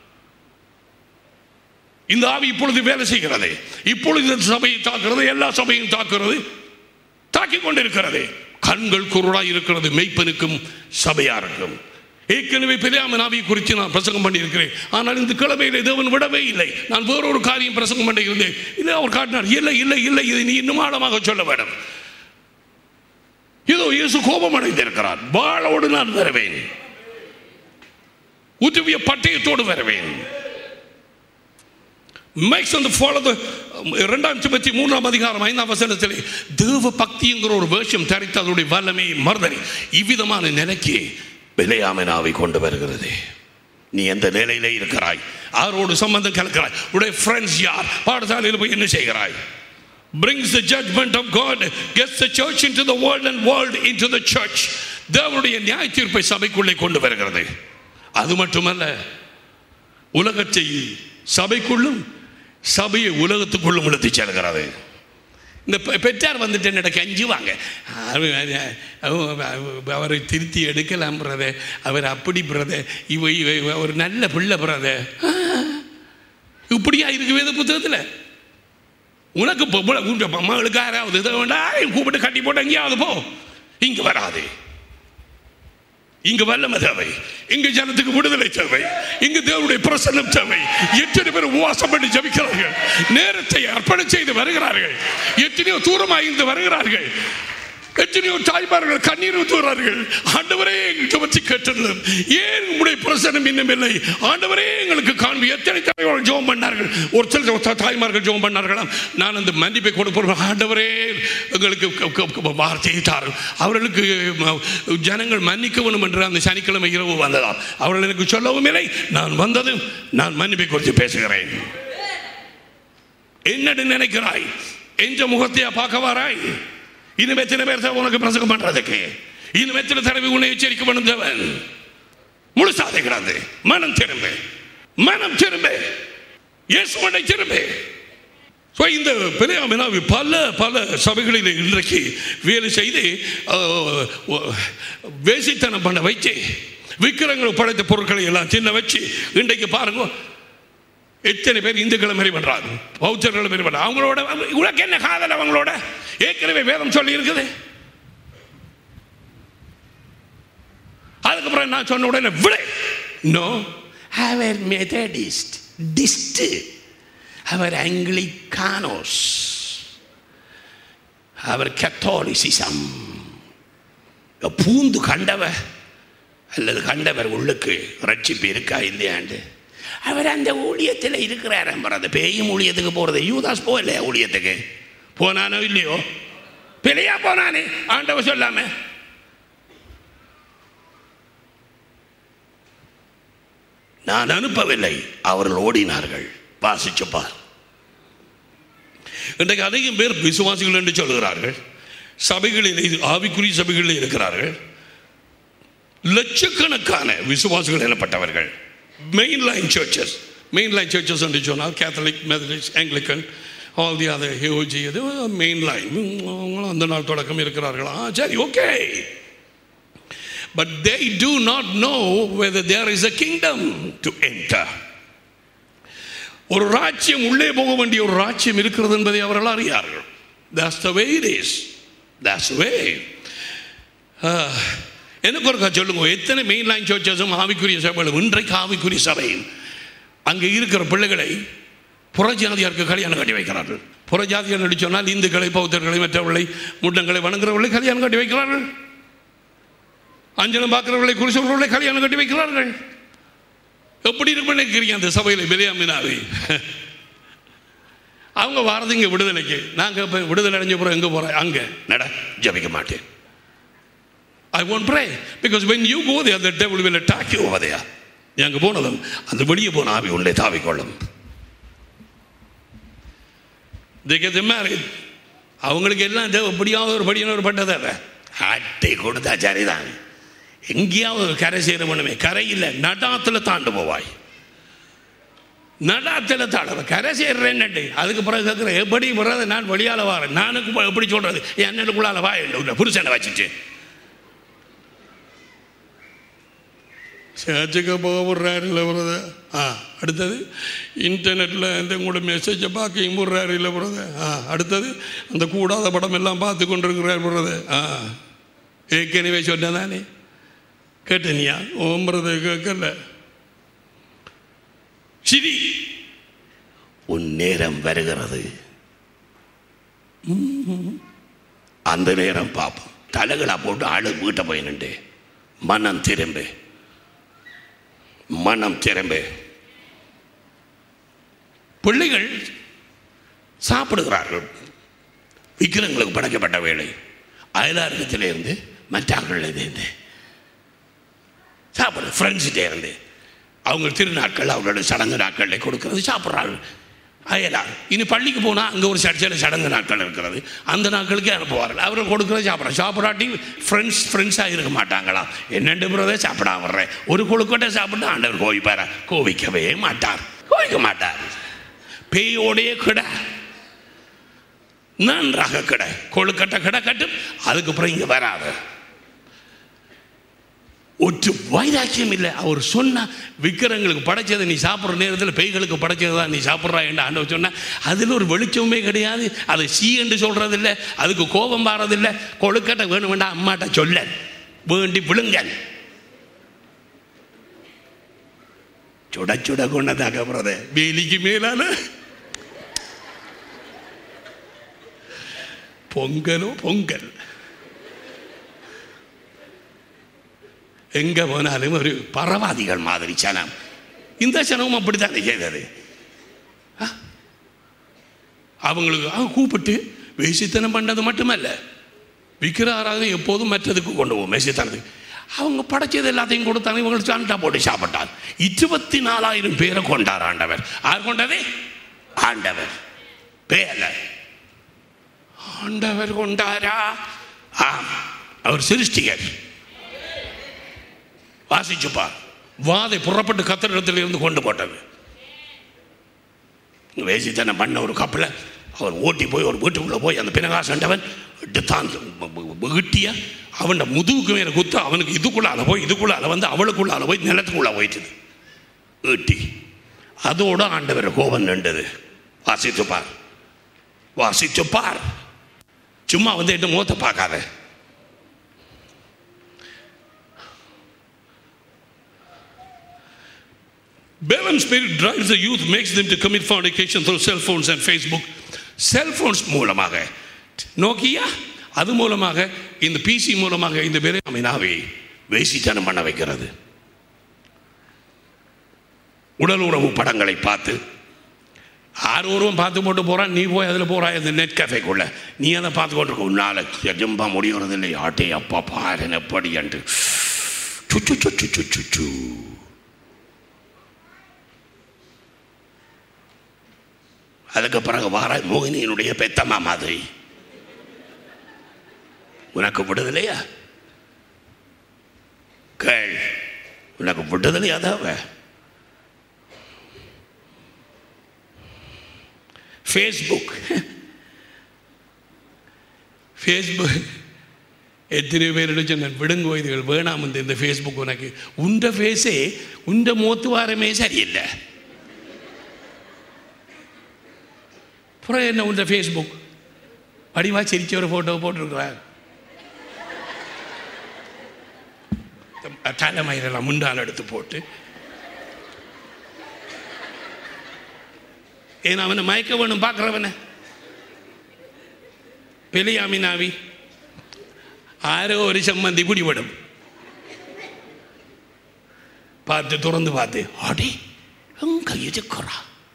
இந்த ஆவி இப்பொழுது வேலை செய்கிறது இப்பொழுது இந்த சபையை தாக்குறது எல்லா சபையும் தாக்குறது தாக்கிக் கொண்டிருக்கிறது கண்கள் குருடாய் இருக்கிறது மெய்ப்பனுக்கும் சபையாருக்கும் ஏற்கனவே பெரியாமன் ஆவியை குறித்து நான் பிரசங்கம் பண்ணியிருக்கிறேன் ஆனால் இந்த கிழமையிலே தேவன் விடவே இல்லை நான் வேறொரு காரியம் பிரசங்கம் பண்ணியிருந்தேன் இல்லை அவர் காட்டினார் இல்லை இல்லை இல்லை இதை நீ இன்னும் ஆழமாக சொல்ல வேண்டும் இதோ இயேசு கோபம் அடைந்திருக்கிறார் வாளோடு நான் வருவேன் உதவிய பட்டயத்தோடு வருவேன் makes them to follow the இரண்டாம் திபத்தி மூன்றாம் அதிகாரம் ஐந்தாம் வசனத்திலே தேவ பக்திங்கிற ஒரு வேஷம் தரித்து அதனுடைய வல்லமை மறுதலை இவ்விதமான நிலைக்கு விலையாமனாவை கொண்டு வருகிறது நீ எந்த நிலையிலே இருக்கிறாய் யாரோடு சம்பந்தம் கலக்கிறாய் உடைய ஃப்ரெண்ட்ஸ் யார் பாடசாலையில் போய் என்ன செய்கிறாய் brings the judgment of God gets the church into the world and world into the church தேவனுடைய நியாய தீர்ப்பை சபைக்குள்ளே கொண்டு வருகிறது அது மட்டுமல்ல உலகத்தை சபைக்குள்ளும் சபையை உலகத்துக்குள்ளும் இழுத்துச் செல்கிறது இந்த பெ- பெற்றார் வந்துட்டு என்னோட கெஞ்சுவாங்க அவ- அவ- அவ- அவரை திருத்தி எடுக்கலாம் பிரதர் அவர் அப்படி பிரதர் இவ இவ இவ ஒரு நல்ல பிள்ளை பிரதர் இப்படியா இருக்கு வேத புத்தகத்தில் உனக்கு பொம்பளை உங்க மகளுக்கு யாராவது இதை வேண்டாம் கூப்பிட்டு கட்டி போட்டு எங்கேயாவது போ இங்க வராது இங்க வல்லம தேவை இங்க ஜனத்துக்கு விடுதலை தேவை இங்க தேவனுடைய பிரசன்னம் தேவை எத்தனை பேர் உபவாசம் பண்ணி ஜபிக்கிறார்கள் நேரத்தை அர்ப்பணம் செய்து வருகிறார்கள் எத்தனையோ தூரமாக இருந்து வருகிறார்கள் எத்தனையோ தாய்மார்கள் கண்ணீர் ஊற்றுகிறார்கள் ஆண்டவரே எங்களுக்கு வச்சு கேட்டது ஏன் உங்களுடைய பிரசனம் இன்னும் இல்லை ஆண்டவரே எங்களுக்கு காண்பி எத்தனை தலைவர்கள் ஜெபம் பண்ணார்கள் ஒரு சில தா- தாய்மார்கள் ஜெபம் பண்ணார்களாம் நான் அந்த மன்னிப்பை கொடுப்போம் ஆண்டவரே எங்களுக்கு க- க- க- வார்த்தையை தாரும் அவர்களுக்கு ம, ஜனங்கள் மன்னிக்க வேணும் என்று அந்த சனிக்கிழமை இரவு வந்ததாம் அவர்கள் எனக்கு சொல்லவும் இல்லை நான் வந்ததும் நான் மன்னிப்பை குறித்து பேசுகிறேன் என்னன்னு நினைக்கிறாய் எந்த முகத்தையா பார்க்க வாராய் இன்னும் எத்தனை பேர் தான் உனக்கு பிரசங்கம் பண்றதுக்கு இன்னும் எத்தனை தடவை உன்னை எச்சரிக்கை பண்ணுந்தவன் முழுசாதை கிடந்து மனம் திரும்ப மனம் திரும்ப இயேசுவனை திரும்ப ஸோ இந்த பெரியாமினாவி பல பல சபைகளில் இன்றைக்கு வேலை செய்து அஹ், ஒ- வேசித்தனம் பண்ண வச்சு விக்கிரங்கள் படைத்த பொருட்களை எல்லாம் சின்ன வச்சு இன்றைக்கு பாருங்க எத்தனை பேர் இந்துக்களை மாரி பண்றாங்க பௌத்தர்களை மாரி பண்றாங்க அவங்களோட உனக்கு என்ன காதல் அவங்களோட ஏற்கனவே வேதம் சொல்லி இருக்குது அதுக்கப்புறம் நான் சொன்ன உடனே விடை நோ அவர் மெத்தடிஸ்ட் டிஸ்ட் அவர் ஆங்கிலிகானோஸ் அவர் கத்தோலிசிசம் பூந்து கண்டவர் அல்லது கண்டவர் உள்ளுக்கு ரட்சிப்பு இருக்கா இல்லையாண்டு அவர் அந்த ஊழியத்தில் இருக்கிறார் அந்த பேயும் ஊழியத்துக்கு போகிறது யூதாஸ் போகலையா ஊழியத்துக்கு போனானோ இல்லையோ பிழையா போனானே ஆண்டவர் சொல்லாம நான் அனுப்பவில்லை அவர்கள் ஓடினார்கள் வாசிச்சுப்பார் இன்றைக்கு அதிகம் பேர் விசுவாசிகள் என்று சொல்கிறார்கள் சபைகளில் இது ஆவிக்குரிய சபைகளில் இருக்கிறார்கள் லட்சக்கணக்கான விசுவாசிகள் எனப்பட்டவர்கள் main line churches main line churches என்று சொன்னால் Catholic Methodist Anglican all the other ஹியோஜி அது மெயின் லைன் அவங்களும் அந்த நாள் தொடக்கம் இருக்கிறார்களா ஆ, சரி okay but they do not know whether there is a kingdom to enter ஒரு ராஜ்யம் உள்ளே போக வேண்டிய ஒரு ராஜ்யம் இருக்கிறது என்பதை அவர்கள் அறியார்கள் that's the way it is that's the way ஆஹ், எனக்கு ஒருக்கா சொல்லுங்க எத்தனை மெயின் லைன் சர்ச்சஸும் ஆவிக்குரிய சபைகளும் இன்றைக்கு ஆவிக்குரிய சபையும் அங்கே இருக்கிற பிள்ளைகளை புறஜாதியாருக்கு கல்யாணம் கட்டி வைக்கிறார்கள் புறஜாதியார் என்று சொன்னால் இந்துக்களை பௌத்தர்களை மற்றவர்களை முட்டங்களை வணங்குறவர்களை கல்யாணம் கட்டி வைக்கிறார்கள் அஞ்சனம் பார்க்கிறவர்களை குறிச்சவர்களை கல்யாணம் கட்டி வைக்கிறார்கள் எப்படி இருக்கும் நினைக்கிறீங்க அந்த சபையில் பெரியாமினாவே அவங்க வாரது இங்கே விடுதலைக்கு நாங்கள் இப்போ விடுதலை அடைஞ்ச பிறகு எங்கே போகிறேன் அங்கே நட ஜபிக்க மாட்டேன் I won't pray because when you go there the devil will attack you over there நீ அங்கே போனதும் அந்த வெளியே போன ஆவி உள்ளே தாவிக்கொள்ளும் they get married அவங்களுக்கு எல்லாம் தேவை எப்படியாவது ஒரு படியான ஒரு பட்ட தேவை அட்டை கொடுத்தா சரிதான் எங்கேயாவது ஒரு கரை சேர பண்ணுமே கரை இல்லை நடாத்தில் தாண்டு போவாய் நடாத்தில் தாழ கரை சேர்றேன்னு அதுக்கு பிறகு கேட்குற எப்படி வர்றது நான் வெளியால் வரேன் நானுக்கு இப்ப எப்படி சொல்கிறது என்னக்குள்ளால வா இல்லை புருஷனை வச்சுட்டு சேர்ச்சுக்கு போக விட்றாரு இல்லை விடுறது ஆ அடுத்தது இன்டர்நெட்டில் இந்த உங்களோட மெசேஜை பார்க்க விட்றாரு இல்லை விடுறது ஆ அடுத்தது அந்த கூடாத படம் எல்லாம் பார்த்து கொண்டிருக்கிறார் விடுறது ஆ ஏற்கனவே சொன்னதானே கேட்டனியா ஓம்புறது கேட்கல சிரி உன் நேரம் வருகிறது அந்த நேரம் பார்ப்போம் தலைகளா போட்டு ஆளு வீட்டை போய் நின்று மனம் திரும்பு மனம் திரும்பு பிள்ளைகள் சாப்பிடுகிறார்கள் விக்கிரங்களுக்கு படைக்கப்பட்ட வேலை அயலாரத்திலிருந்து மற்றாங்களிலிருந்து சாப்பிடு ஃப்ரெண்ட்ஸ்கிட்டே இருந்து அவங்க திருநாட்கள் அவங்களோட சடங்கு நாட்களில் கொடுக்கறது சாப்பிட்றாங்க அயலார் இனி பள்ளிக்கு போனால் அங்கே ஒரு சர்ச்சையில் சடங்கு நாட்கள் இருக்கிறது அந்த நாட்களுக்கே அனுப்புவார்கள் அவர்கள் கொடுக்குறத சாப்பிட்ற சாப்பிடாட்டி ஃப்ரெண்ட்ஸ் ஃப்ரெண்ட்ஸாக இருக்க மாட்டாங்களாம் என்னென்று பிறதே சாப்பிடா வர்றேன் ஒரு கொழுக்கட்டை சாப்பிட்டு ஆண்டவர் கோவிப்பாரா கோவிக்கவே மாட்டார் கோவிக்க மாட்டார் பேயோடைய கிட நன்றாக கடை கொழுக்கட்டை கடை கட்டும் அதுக்கப்புறம் இங்கே வராத ஒற்று வைராக்கியம் இல்லை அவர் சொன்னா விக்கிரங்களுக்கு படைச்சதை நீ சாப்பிட்ற நேரத்தில் பேய்களுக்கு படைச்சதை தான் நீ சாப்பிட்றா என்று ஆண்டவர் சொன்னா அதில் ஒரு வெளிச்சமே கிடையாது அதை சீ என்று சொல்றது இல்லை அதுக்கு கோபம் பாறதில்லை கொழுக்கட்டை வேணும் வேண்டாம் அம்மாட்ட சொல்ல வேண்டி விழுங்கல் சுட சுட கொண்டதாக பிரதே வேலிக்கு மேலால பொங்கலோ பொங்கல் எங்க போனாலும் ஒரு பரவாதிகள் மாதிரி சனம் இந்த சனமும் அப்படித்தான் செய்தது ஆ? அவங்களுக்கு ஆ, கூப்பிட்டு வேசித்தனம் பண்ணது மட்டுமல்ல விற்கிறாராக எப்போதும் மற்றதுக்கு கொண்டு போவோம் வேசித்தனத்துக்கு அவங்க படைச்சது எல்லாத்தையும் கொடுத்தாங்க இவங்க சாண்டா போட்டு சாப்பிட்டார் இருபத்தி நாலாயிரம் பேரை கொண்டார் ஆண்டவர் யார் கொண்டது ஆண்டவர் பேர ஆண்டவர் கொண்டாரா ஆம் அவர் சிருஷ்டிகர் வாசிச்சுப்பார் வாதை புறப்பட்டு கத்திரிடத்தில் இருந்து கொண்டு போட்டது வேசித்தனை பண்ண ஒரு கப்பலை அவர் ஓட்டி போய் ஒரு வீட்டுக்குள்ளே போய் அந்த பினகாசண்டவன் எடுத்தான் வெட்டிய அவன் முதுகுக்கு மேலே குத்து அவனுக்கு இதுக்குள்ளால போய் இதுக்குள்ளால வந்து அவளுக்குள்ளால போய் நிலத்துக்குள்ளே போயிட்டுது ஈட்டி அதோட ஆண்டவர் கோபம் நின்றது வாசித்து பார் வாசித்து பார் சும்மா வந்து எட்டு முகத்தை பார்க்காத Balaam spirit drives the youth, makes them to commit fornication through cell phones and Facebook. Cell phones மூலமாக நோக்கியா அது மூலமாக இந்த பிசி மூலமாக இந்த பெரியாமினாவை வேசித்தனம் பண்ண வைக்கிறது உடல் உறவு படங்களை பார்த்து ஆறு உருவம் பார்த்து போட்டு போகிறான் நீ போய் அதில் போகிறா இந்த நெட் கஃபேக்குள்ள நீ அதை பார்த்து கொண்டிருக்க உன்னால எஜம்பா முடிகிறது இல்லை ஆட்டே அப்பா பாரு எப்படி என்று சுச்சு சுச்சு சுச்சு சுச்சு அதுக்கு பிறகு வார மோகினியினுடைய பெத்தம்மா மாதிரி உனக்கு விடுதலையா கேள் உனக்கு விடுதலையா தாவ ஃபேஸ்புக் ஃபேஸ்புக் எத்தனை பேர் சொன்னேன் விடுங்கோ இதுகள் வேணாம் இந்த இந்த ஃபேஸ்புக் உனக்கு உண்ட ஃபேஸே உண்ட மூத்துவாரமே சரியில்லை அப்புறம் என்ன உண்ட ஃபேஸ்புக் வடிவா சிரிச்ச ஒரு ஃபோட்டோ போட்டிருக்கிறார் தலைமயிரெல்லாம் முண்டால் எடுத்து போட்டு ஏன்னா அவனை மயக்க வேணும் பார்க்குறவன பெலியாமினாவி ஆரோ ஒரு சம்மந்தி குடிவிடும் பார்த்து திறந்து பார்த்து அடி எங்க இருக்கிறா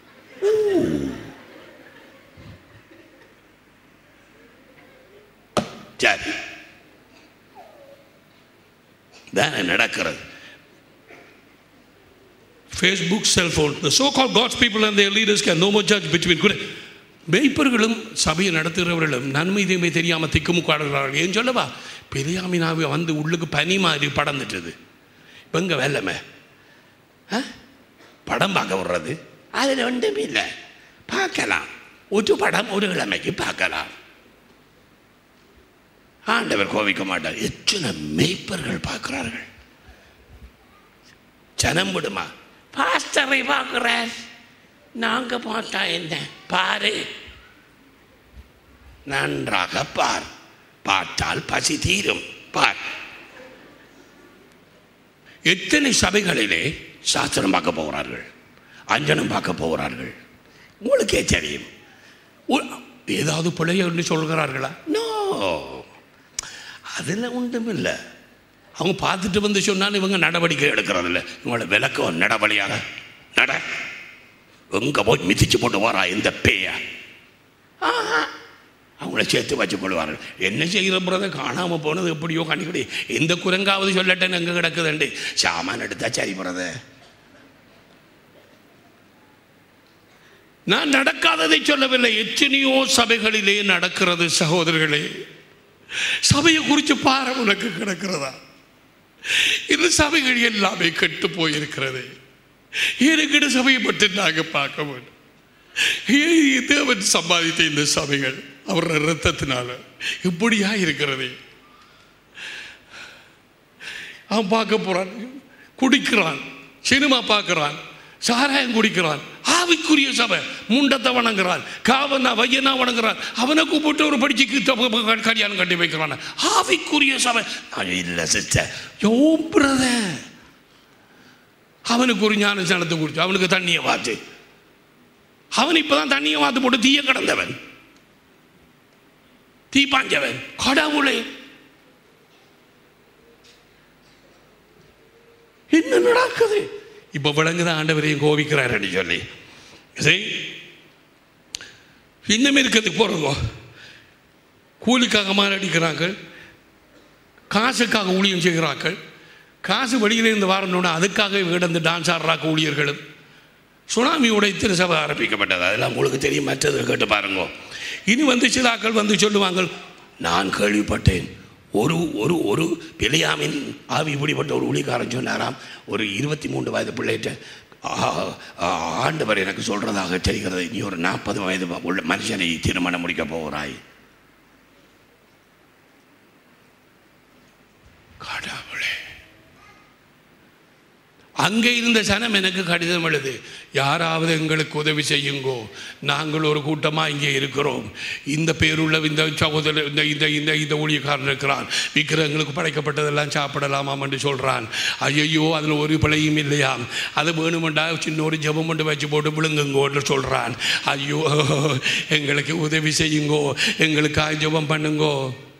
சரி தானே நடக்கிறது Facebook, cell phone. The so-called God's people and their leaders can no more judge between good. மேய்ப்பர்களும் சபையை நடத்துகிறவர்களும் நன்மை தீமை தெரியாமல் திக்குமுக்காடுகிறார்கள் ஏன் சொல்லவா பெரியாமினாவை வந்து உள்ளுக்கு பனி மாதிரி படந்துட்டது இப்போ இங்கே வெள்ளமே ஆ? படம் பார்க்க விடுறது அதில் ஒன்றுமே இல்லை பார்க்கலாம் ஒரு படம் ஒரு கிழமைக்கு பார்க்கலாம் ஆண்டவர் கோவிக்க மாட்டார் எத்தனை மேய்ப்பர்கள் பார்க்கிறார்கள் ஜனம் விடுமா பாஸ்டரை பார்க்கிறார் நாங்க பார்த்தா என்ன பாரு நன்றாக பார் பார்த்தால் பசி தீரும் பார் எத்தனை சபைகளிலே சாஸ்திரம் பார்க்க போகிறார்கள் அஞ்சனம் பார்க்க போகிறார்கள் உங்களுக்கே தெரியும் உ- ஏதாவது பிள்ளையன்னு சொல்கிறார்களா நோ அதில் ஒன்றும் இல்லை அவங்க பார்த்துட்டு வந்து சொன்னாலும் இவங்க நடவடிக்கை எடுக்கிறதில்ல இவங்களோட விளக்கம் நடவடியாக நட எங்க போய் மிதிச்சு போட்டு வரா இந்த பேய ஆஹா. அவங்கள சேர்த்து வச்சு கொள்வார்கள் என்ன செய்கிற பிரதர் காணாமல் போனது எப்படியோ கணிக்கடி எந்த குரங்காவது சொல்லட்டேன்னு எங்கே கிடக்குதுண்டு சாமான் எடுத்தா சரி பிரதர் நான் நடக்காததை சொல்லவில்லை எத்தனையோ சபைகளிலே நடக்கிறது சகோதரர்களே சபையை குறித்து பாரு உனக்கு கிடக்கிறதா இந்த சபைகள் எல்லாமே கெட்டு போயிருக்கிறது எனக்கு சபையை பற்றி நாங்கள் பார்க்க வேண்டும் ஏ- தேவன் சம்பாதித்த இந்த சபைகள் அவர் ரத்தத்தினால இப்படியா இருக்கிறது அவன் பார்க்க போறான் குடிக்கிறான் சினிமா பார்க்கிறான் சாராயம் குடிக்கிறான் ஆவிக்குரிய சபை முண்டத்தை வணங்குறான் காவனா வையனா வணங்குறான் அவனை கூப்பிட்டு ஒரு படிச்சுக்கு த- கல்யாணம் கட்டி வைக்கிறான் ஆவிக்குரிய சபை இல்லை சிஸ்டர் யோ பிரதர் அவனுக்கு ஒரு ஞான ஸ்நானத்தை கொடுத்து அவனுக்கு தண்ணியை வாத்து அவன் இப்பதான் தண்ணியை வாத்து போட்டு தீய கடந்தவன் தீ பாஞ்சவன் கடவுளே என்ன நடக்குது இப்ப விளங்குத ஆண்டவரையும் கோபிக்கிறாருன்னு சொல்லி சரி இன்னும் இருக்கிறதுக்கு போறதோ கூலிக்காக மாரடிக்கிறார்கள் காசுக்காக ஊழியம் செய்கிறார்கள் காசு வெளியிலிருந்து வரணும்னா அதுக்காக கிடந்து டான்ஸ் ஆடுறாக்க ஊழியர்களும் சுனாமியோட இத்தனை சபை ஆரம்பிக்கப்பட்டது அதெல்லாம் உங்களுக்கு தெரியும் மற்றது கேட்டு பாருங்க இனி வந்து சில ஆட்கள் வந்து சொல்லுவாங்க நான் கேள்விப்பட்டேன் ஒரு ஒரு ஒரு பிழையாமின் ஆவி இப்படிப்பட்ட ஒரு ஊழியக்காரன் சொன்னாராம் ஒரு இருபத்தி மூன்று வயது பிள்ளைகிட்ட ஆ- ஆ- ஆண்டவர் எனக்கு சொல்றதாக தெரிகிறது நீ ஒரு நாற்பது வயது உள்ள மனுஷனை திருமணம் முடிக்க போகிறாய் கடவுளே அங்கே இருந்த சனம் எனக்கு கடிதம் எழுது யாராவது எங்களுக்கு உதவி செய்யுங்கோ நாங்கள் ஒரு கூட்டமாக இங்கே இருக்கிறோம் இந்த பேருள்ள இந்த சகோதரர் இந்த இந்த இந்த இந்த ஊழியக்காரன் இருக்கிறான் விக்கிரகங்களுக்கு படைக்கப்பட்டதெல்லாம் சாப்பிடலாமாம் என்று சொல்கிறான் ஐயோ அதில் ஒரு பிழையும் இல்லையாம் அது வேணுமெண்டா சின்ன ஒரு ஜெபம் கொண்டு வச்சு போட்டு விழுங்குங்கோன்னு சொல்கிறான் ஐயோ எங்களுக்கு உதவி செய்யுங்கோ எங்களுக்காக ஜெபம் பண்ணுங்கோ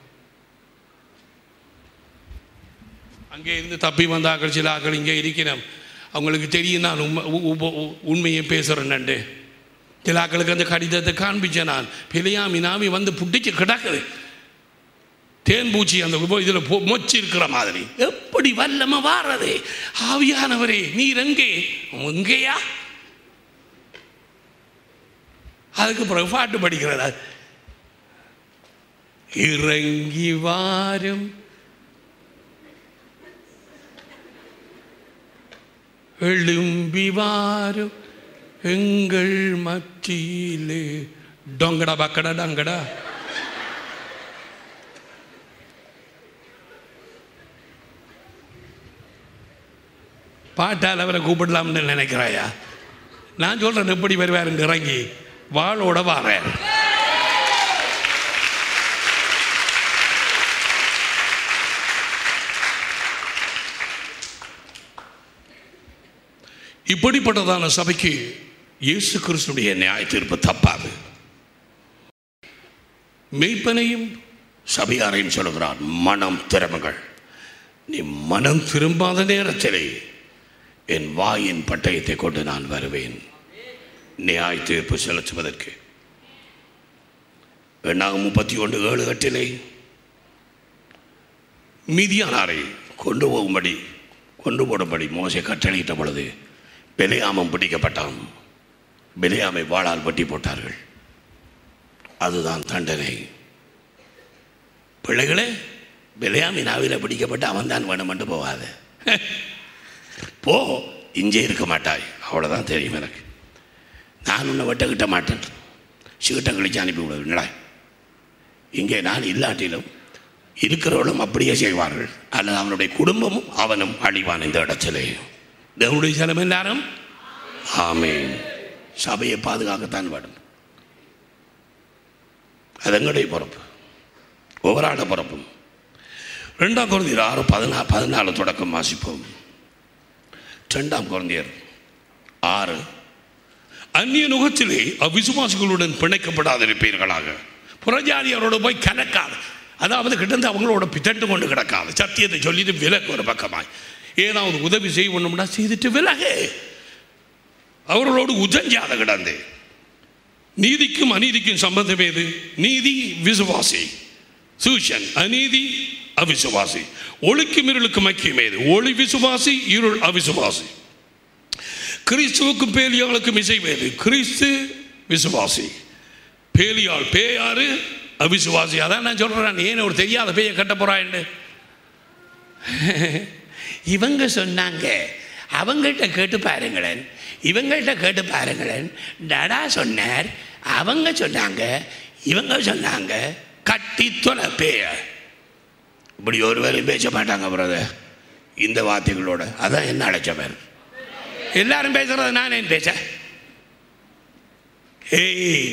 அங்கே இருந்து தப்பி வந்த ஆக்கள் சில ஆக்கள் இங்கே இருக்கிறோம் அவங்களுக்கு தெரியும் நான் உண்மை உ- உ- உ- உண்மையை பேசுகிறேன்னு சில ஆக்களுக்கு அந்த கடிதத்தை காண்பிச்சேன் நான் பிழையாமி நாமி வந்து புட்டிச்சு கிடக்குது தேன் பூச்சி அந்த இதில் மொச்சி இருக்கிற மாதிரி எப்படி வல்லம வாரது ஆவியானவரே நீர் எங்கே எங்கேயா அதுக்கு பிறகு பாட்டு படிக்கிறதா இறங்கி வாரும் எழும்பி வாரும் எங்கள் மத்தியிலே டொங்கடா பக்கடா டங்கடா பாட்டால் அவரை கூப்பிடலாம்னு நினைக்கிறாயா நான் சொல்றேன் எப்படி வருவாருங்க இறங்கி வாளோட வாரேன் இப்படிப்பட்டதான சபைக்கு இயேசு கிறிஸ்துடைய நியாய தீர்ப்பு தப்பாது மெய்ப்பனையும் சபையாரையும் சொல்லுகிறார் மனம் திரும்புங்கள் நீ மனம் திரும்பாத நேரத்திலே என் வாயின் பட்டயத்தை கொண்டு நான் வருவேன் நியாய தீர்ப்பு செலுத்துவதற்கு எண்ணாக முப்பத்தி ஒன்று ஏழு எட்டிலே மீதியானாரை கொண்டு போகும்படி கொண்டு போடும்படி மோசை கட்டளையிட்ட பொழுது பெலியாமம் பிடிக்கப்பட்டான் பெலியாமை வாளால் வெட்டி போட்டார்கள் அதுதான் தண்டனை பிள்ளைகளே பெலியாமின் ஆவில பிடிக்கப்பட்டு அவன் தான் வேணுமென்று போகாத போ இங்கே இருக்க மாட்டாய் அவ்வளோதான் தெரியும் எனக்கு நான் உன்னை வெட்ட கிட்ட மாட்டேன் சீட்டை கழிச்சு அனுப்பி விடுவேன் இங்கே நான் இல்லாட்டிலும் இருக்கிறவர்களும் அப்படியே செய்வார்கள் அல்லது அவனுடைய குடும்பமும் அவனும் அழிவான் இந்த இடத்திலே தேவனுடைய செலவு எல்லாரும் ஆமென் சபையை பாதுகாக்கத்தான் வேணும் அது எங்களுடைய பொறுப்பு ஒவ்வொரு ஆட பொறுப்பும் ரெண்டாம் குழந்தையர் ஆறு பதினா பதினாலு தொடக்கம் வாசிப்போம் ரெண்டாம் குழந்தையர் ஆறு அந்நிய நுகத்திலே அவ்விசுவாசிகளுடன் பிணைக்கப்படாதிருப்பீர்களாக புறஜாதியரோடு போய் கலக்காது அதாவது கிட்டந்து அவங்களோட பிதண்டு கொண்டு கிடக்காது சத்தியத்தை சொல்லிட்டு விலகு ஒரு பக்கமாய் ஏதாவது உதவி செய்யணும்னா செய்துட்டு விலகு அவர்களோடு உதஞ்சாத கிடந்து நீதிக்கும் அநீதிக்கும் சம்பந்தம் ஏது நீதி விசுவாசி சூஷன் அநீதி அவிசுவாசி ஒளிக்கும் இருளுக்கும் ஐக்கியம் ஏது ஒளி விசுவாசி இருள் அவிசுவாசி கிறிஸ்துவுக்கும் பேலியாளுக்கும் இசைவேது கிறிஸ்து விசுவாசி பேலியாள் பேயாரு அவிசுவாசி அதான் நான் சொல்றேன் ஏன் ஒரு தெரியாத பேயை கட்ட போறான்னு இவங்க சொன்னாங்க அவங்கள்ட்ட கேட்டு பாருங்களேன் இவங்கள்ட்ட கேட்டு பாருங்களேன் டடா சொன்னார் அவங்க சொன்னாங்க இவங்க சொன்னாங்க கட்டி தொலை பேய இப்படி ஒரு வேலையும் பேச மாட்டாங்க பிரதர் இந்த வார்த்தைகளோட அதான் என்ன அழைச்சவர் எல்லாரும் பேசுறது நான் ஏன் பேச ஏய்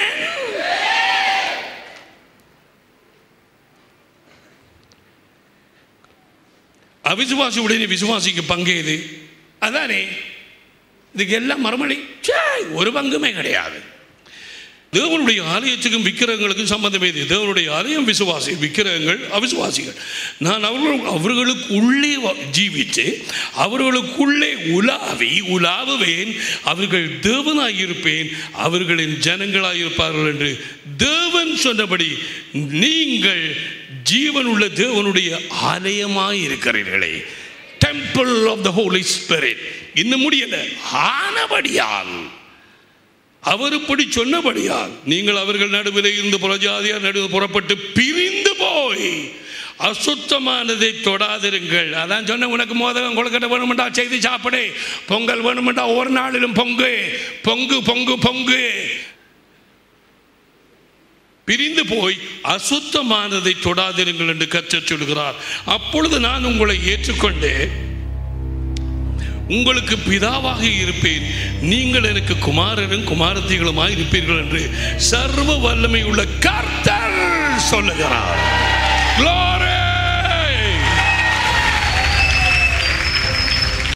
அவிசுவாசி உடனே விசுவாசிக்கு பங்கு எது அதானே இதுக்கு எல்லாம் மறுமொழி ச்சே, ஒரு பங்குமே கிடையாது தேவனுடைய ஆலயத்துக்கும் விக்கிரகங்களுக்கும் சம்பந்தம் எது தேவனுடைய ஆலயம் விசுவாசி விக்கிரகங்கள் அவிசுவாசிகள் நான் அவர்கள் அவர்களுக்கு உள்ளே வ- ஜீவித்து அவர்களுக்குள்ளே உலாவி உலாவுவேன் அவர்கள் தேவனாயிருப்பேன் அவர்களின் ஜனங்களாயிருப்பார்கள் என்று தேவன் சொன்னபடி நீங்கள் ஜீவனுள்ள தேவனுடைய ஆலயமாய் இருக்கிறீர்களே temple of the Holy Spirit இன்னும் முடியல ஆனபடியால் அவர் இப்படி சொன்னபடியால் நீங்கள் அவர்கள் நடுவில் இருந்து புறஜாதியார் நடுவில் புறப்பட்டு பிரிந்து போய் அசுத்தமானதை தொடாதிருங்கள் அதான் சொன்ன உனக்கு மோதகம் கொழுக்கட்டை வேணுமெண்டா செய்து சாப்பிடு பொங்கல் வேணுமெண்டா ஒரு நாளிலும் பொங்கு பொங்கு பொங்கு பொங்கு பிரிந்து போய் அசுத்தமானதை தொடாதிருங்கள் என்று கற்றச் சொல்கிறார் அப்பொழுது நான் உங்களை ஏற்றுக்கொண்டு உங்களுக்கு பிதாவாக இருப்பேன் நீங்கள் எனக்கு குமாரரும் குமாரத்திகளுமாய் இருப்பீர்கள் என்று சர்வ வல்லமை உள்ள கர்த்தர் சொல்லுகிறார் Glory!